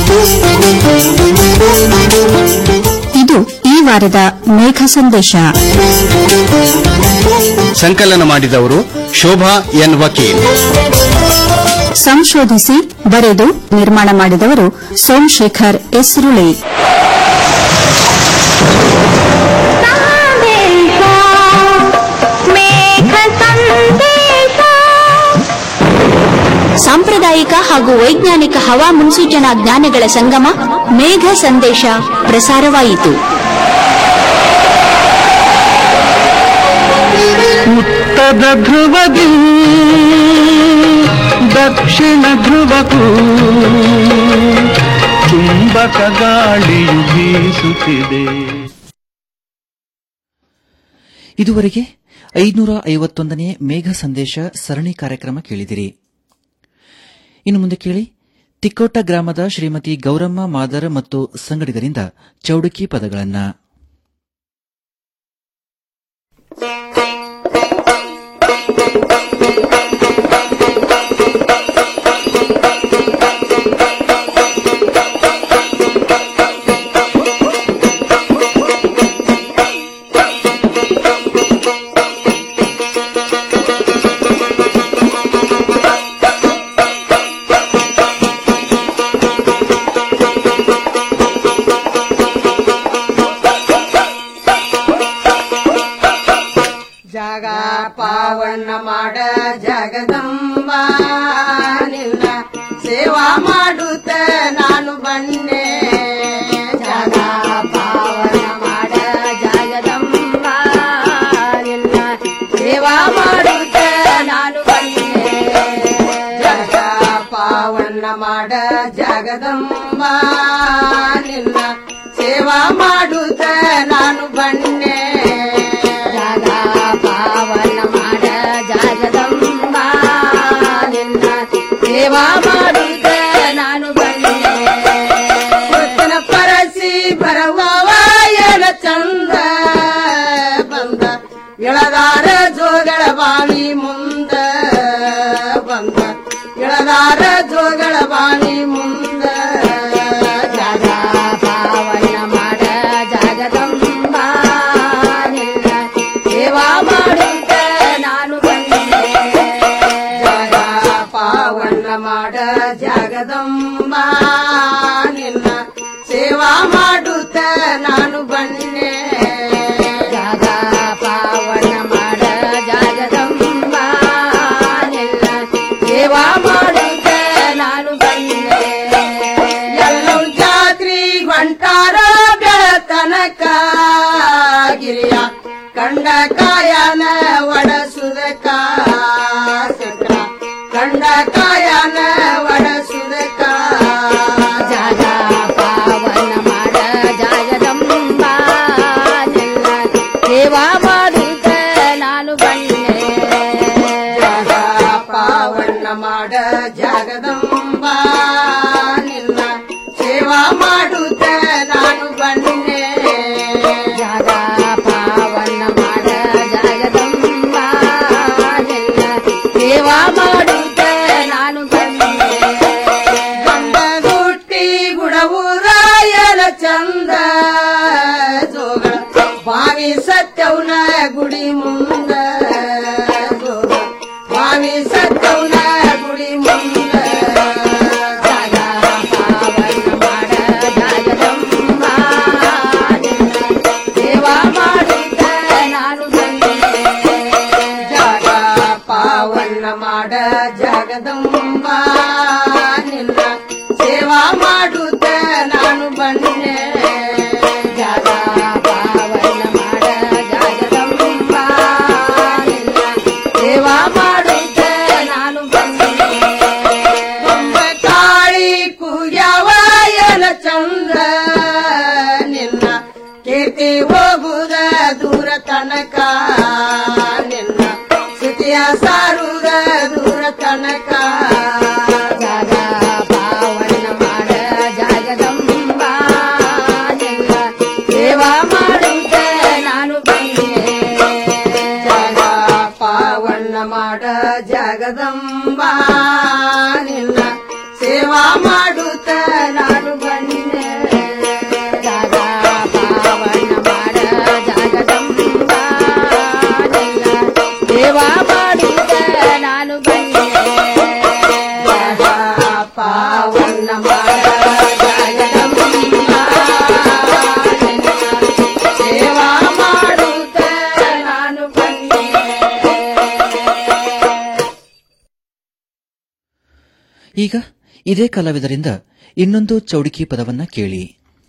ಇದು ಈ ವಾರದ ಮೇಘ ಸಂದೇಶ ಸಂಕಲನ ಮಾಡಿದವರು ಶೋಭಾ ಎನ್ ವಕೀಲ್ ಸಂಶೋಧಿಸಿ ಬರೆದು ನಿರ್ಮಾಣ ಮಾಡಿದವರು ಸೋಮಶೇಖರ್ ಎಸ್ರುಳಿ ಸಾಂಪ್ರದಾಯಿಕ ಹಾಗೂ ವೈಜ್ಞಾನಿಕ ಹವಾ ಮುನ್ಸೂಚನಾ ಜ್ಞಾನಗಳ ಸಂಗಮ ಮೇಘ ಸಂದೇಶ ಪ್ರಸಾರವಾಯಿತು ಉತ್ತರ ಧ್ರುವದಿ ದಕ್ಷಿಣ ಧ್ರುವಕ್ಕೂ ಚುಂಬಕ ಗಾಳಿಯು ಬೀಸುತ್ತಿದೆ ಇದುವರೆಗೆ ಐನೂರ ಐವತ್ತೊಂದನೇ ಮೇಘ ಸಂದೇಶ ಸರಣಿ ಕಾರ್ಯಕ್ರಮ ಕೇಳಿದಿರಿ ಇನ್ನು ಮುಂದೆ ಕೇಳಿ ತಿಕ್ಕೋಟ ಗ್ರಾಮದ ಶ್ರೀಮತಿ ಗೌರಮ್ಮ ಮಾದರ ಮತ್ತು ಸಂಗಡಿಗರಿಂದ ಚೌಡುಕಿ ಪದಗಳನ್ನ ಜಗ ಪಾವನ ಮಾಡ ಜಗದಂಬ ನಿನ್ನ ಸೇವಾ ಮಾಡುತ್ತ ನಾನು ಬನ್ನೆ ಜಗ ಪಾವನ ಮಾಡ ಜಗದಂಬ ನಿನ್ನ ಸೇವಾ ಮಾಡುತ್ತ ನಾನು ಬನ್ನೆ ಜಗ ಪಾವನ ಮಾಡ ಜಗದಂಬ ನಿನ್ನ ಸೇವಾ ಮಾಡುತ್ತ ನಾನು ಬನ್ನೆ ಜಗ ಪಾವನ ಮಾಡ ಜಗದಂಬ ನಿನ್ನ ಸೇವಾ ಮಾಡುತ್ತ ನಾನು ಬನ್ನೆ ಕೃಷ್ಣ ಪರಸಿ ಬರವಾಯನ ಚಂದ ಬಂದ ಎಳದಾರ ಜೋಗಳ ಬಾವಿ ಮುಂದ ಬಂದ ಎಳದಾರ ಜೋಗಳ ಬಾವಿ ಮುಂದ ಜಗ ಪಾವನ ಮಾಡ ಜಗ ಕಂಡ ಕಾಯನ ಒಡಸುದಕ ಶಂಕರ ಕಂಡ ಕಾಯನ ಒಡಸುದಕ ಜಾಗ ಪಾವನ ಮಾಡ ಜಾಗದಂಬ ನಿನ್ನ ಸೇವಾ ಮಾಡುತ್ತ ನಾನು ಬನ್ನೆ ಜಾಗ ಪಾವಣ್ಣ ಮಾಡ ಜಗದಂಬ ನಿನ್ನ ಸೇವಾ ಮಾಡುತ್ತ ನಾನು ಬನ್ನೆ ಜಾಗ ಪಾವನ ಮಾಡ ಜಾಗದಂಬ ನಿನ್ನ ಸೇವಾ ಮಾಡುತ್ತ ನಾನು ಬನ್ನೆ ಗುಟ್ಟಿ ಗುಡವುರಾಯನ ಚಂದ ಜೋಗಳ ಬಾವಿ ಸತ್ಯವನ ಗುಡಿ ಮುಂದ ಜೋಗ ಬಾವಿ ಸತ್ಯವನ ಗುಡಿ ಮುಂದ ಜಾಗ ಪಾವನ ಮಾಡ ಜಾಗದಂಬ ನಿನ್ನ ಸೇವಾ ಮಾಡುತ್ತ ನಾನು ಬನ್ನೆ ಜಾಗ ಪಾವಣ್ಣ ಮಾಡ ಜಗದಂಬ ನಿನ್ನ ಸೇವಾ ಮಾಡುತ್ತ ನಾನು ಬನ್ನೆ ಜಾಗ ಪಾವನ ಮಾಡ ಜಾಗದಂಬ ನಿನ್ನ ಸೇವಾ ಮಾಡುತ್ತ ನಾನು ಬನ್ನೆ ಕೊಂಬ ಕಾಳಿ ಕುಯ್ಯವಾಯನ ಚಂದ್ರ ನಿನ್ನ ಕೀರ್ತಿ ಹೋಗುದ ದೂರ ತನಕ ನಿನ್ನ ಸ್ಥಿತಿಯ ಸಾರುದ ದೂರ ತನಕ ಜಾಗ ಪಾವನ ಮಾಡ ಜಾಗದಂಬ ನಿನ್ನ ಸೇವಾ ಮಾಡುತ್ತ ನಾನು ಬನ್ನೆ ಜಾಗ ಪಾವಣ್ಣ ಮಾಡ ಜಗದಂಬ ನಿನ್ನ ಸೇವಾ ಮಾಡುತ್ತ ನಾನು ಬನ್ನೆ ಜಾಗ ಪಾವನ ಮಾಡ ಜಾಗದಂಬ ನಿನ್ನ ಸೇವಾ ಮಾಡುತ್ತ ನಾನು ಬನ್ನೆ ಜಾಗ ಪಾವಣ್ಣ ಮಾಡ ಜಗದಂಬ ನಿನ್ನ ಸೇವಾ ಮಾಡುತ್ತ ನಾನು ಬನ್ನೆ ಈಗ ಇದೇ ಕಲಾವಿದರಿಂದ ಇನ್ನೊಂದು ಚೌಡಿಕಿ ಪದವನ್ನ ಕೇಳಿ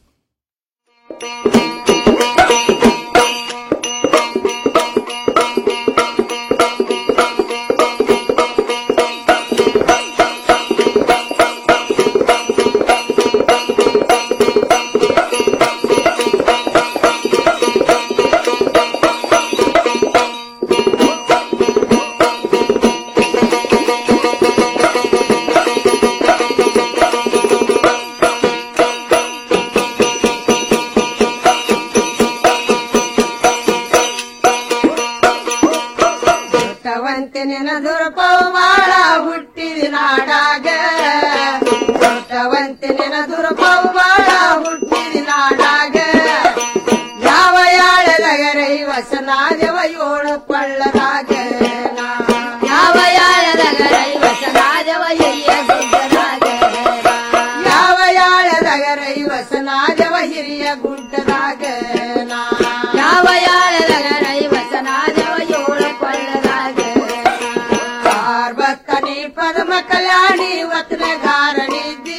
ದೊಡ್ಡವಂತೆ ನೆನದುರ ಪೌವಾಳ ಹುಟ್ಟಿದ ನಾಡಾಗ ದೊಡ್ಡವಂತೆ ನೆನದುರ ಪೌವಾಳ ಹುಟ್ಟಿದ ನಾಡಾಗ ಯಾವ ಯಾಳದಗರೈ ವಸನಾದವ ಏಳು ಪಳ್ಳದಾಗ ಯಾವ ಯಾಳದಗರೈ ವಸನಾದವ ಹಿರಿಯ ಗುಡ್ಡದಾಗ ಯಾವ ಯಾಳದಗರೈ ವಸನಾದವ ಹಿರಿಯ ಗುಡ್ಡದಾಗ ಯಾವ ಯಾಳದಗರೈ ವಸನಾದವ ಏಳು ಕೊಳ್ಳದಾಗ ಪಾರ್ವತನಿ ಪದ್ಮ ಕಲ್ಯಾಣಿ ವತನಗಾರಣಿದ್ದಿ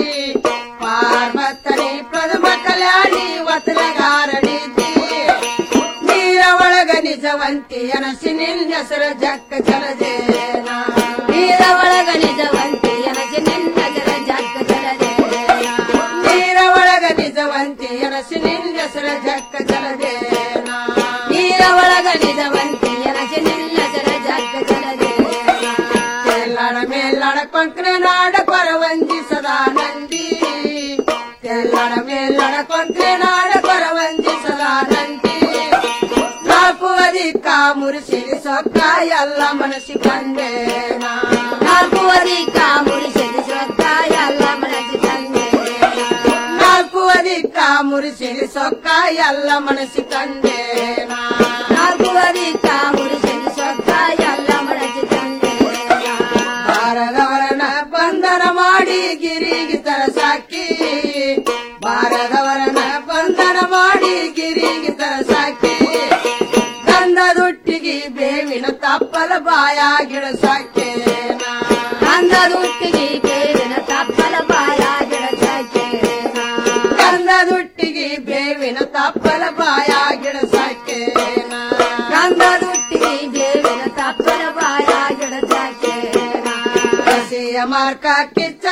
ಪಾರ್ವತನಿ ಪದ್ಮ ಕಲ್ಯಾಣಿ ವತನಗಾರಣಿದ್ದಿ ನೀರ ಒಳಗ ನಿಜವಂತಿ ಅನಸಿ ನಿನ್ನ ಹೆಸರು ಜಕ್ಕ ಜಲಜೇನ ನೀರ ಒಳಗ ನಿಜವಂತಿ ಅನಸಿ ನಿನ್ನ ಜಲ ಜಗ್ಗ ಜಲದೇನ ನೀರ ಒಳಗ ನಿಜವಂತಿ ಅನಸಿ ನಿನ್ನ ಹೆಸರು ಜಕ್ಕ ಜಲಜೇನ ನೀರ ಒಳಗ ನಿಜವಂತಿ ಅನಸಿ ನಿನ್ನ ಜಲ ಜಗ್ಗ ಜಲದೇನ ತೆಲ್ಲಡ ಮೇಲ್ಲಡ ಕೊಂಕ್ರೆ ನಾಡ ಕೊರವಂಜಿ ಸದಾನಂದಿ ತೆಲ್ಲಡ ಮೇಲ್ಲಡ ಕೊಂಕ್ರೆ ನಾಡ ಕೊರವಂಜಿ ಸದಾನಂದಿ ನಾಲ್ಕು ಅಧಿಕ ಮುರಿಸಿರಿ ಸೊಕ್ಕ ಎಲ್ಲ ಮನಸ್ಸಿ ಕಂಡೇನ ನಾಲ್ಕು ಅಧಿಕ ಮುರಿಸಿದ ಸ್ವತ್ತ ಎಲ್ಲ ಮನಸ್ಸಿ ತಂದೇನ ನಾಲ್ಕು ಅಧಿಕ ಮುರಿಸಿರಿ ಸೊಕ್ಕ ಎಲ್ಲ ಮನಸ್ಸಿ ಕಂಡೇನ ನಾಲ್ಕು ಅಧಿಕ ಮುರಿಸಿದ ಸ್ವತ್ತ ಎಲ್ಲ ಮನಸ್ಸಿ ತಂದೇನ ಬಾರದವರನ ಬಂಧನ ಮಾಡಿ ಗಿರಿಗೆ ತರಸಾಕಿ ಬಾರದವರನ ಬಂಧನ ಮಾಡಿ ಗಿರಿಗೆ ತರಸಾಕಿ ಗಂಧದೊಟ್ಟಿಗೆ ಬೇವಿನ ತಪ್ಪಲ ಬಾಯ ಗಿಡಸಾಕೇನ ಗಂಧದೊಟ್ಟಿಗೆ ಬೇವಿನ ತಪ್ಪಲ ಬಾಯ ಗಿಡಸಾಕೇನ ಗಂಧದೊಟ್ಟಿಗೆ ಬೇವಿನ ತಪ್ಪಲ ಬಾಯ ಗಿಡಸಾಕೇನ ಸಿಯ ಮಾರ್ಕ ಕಿಚ್ಚ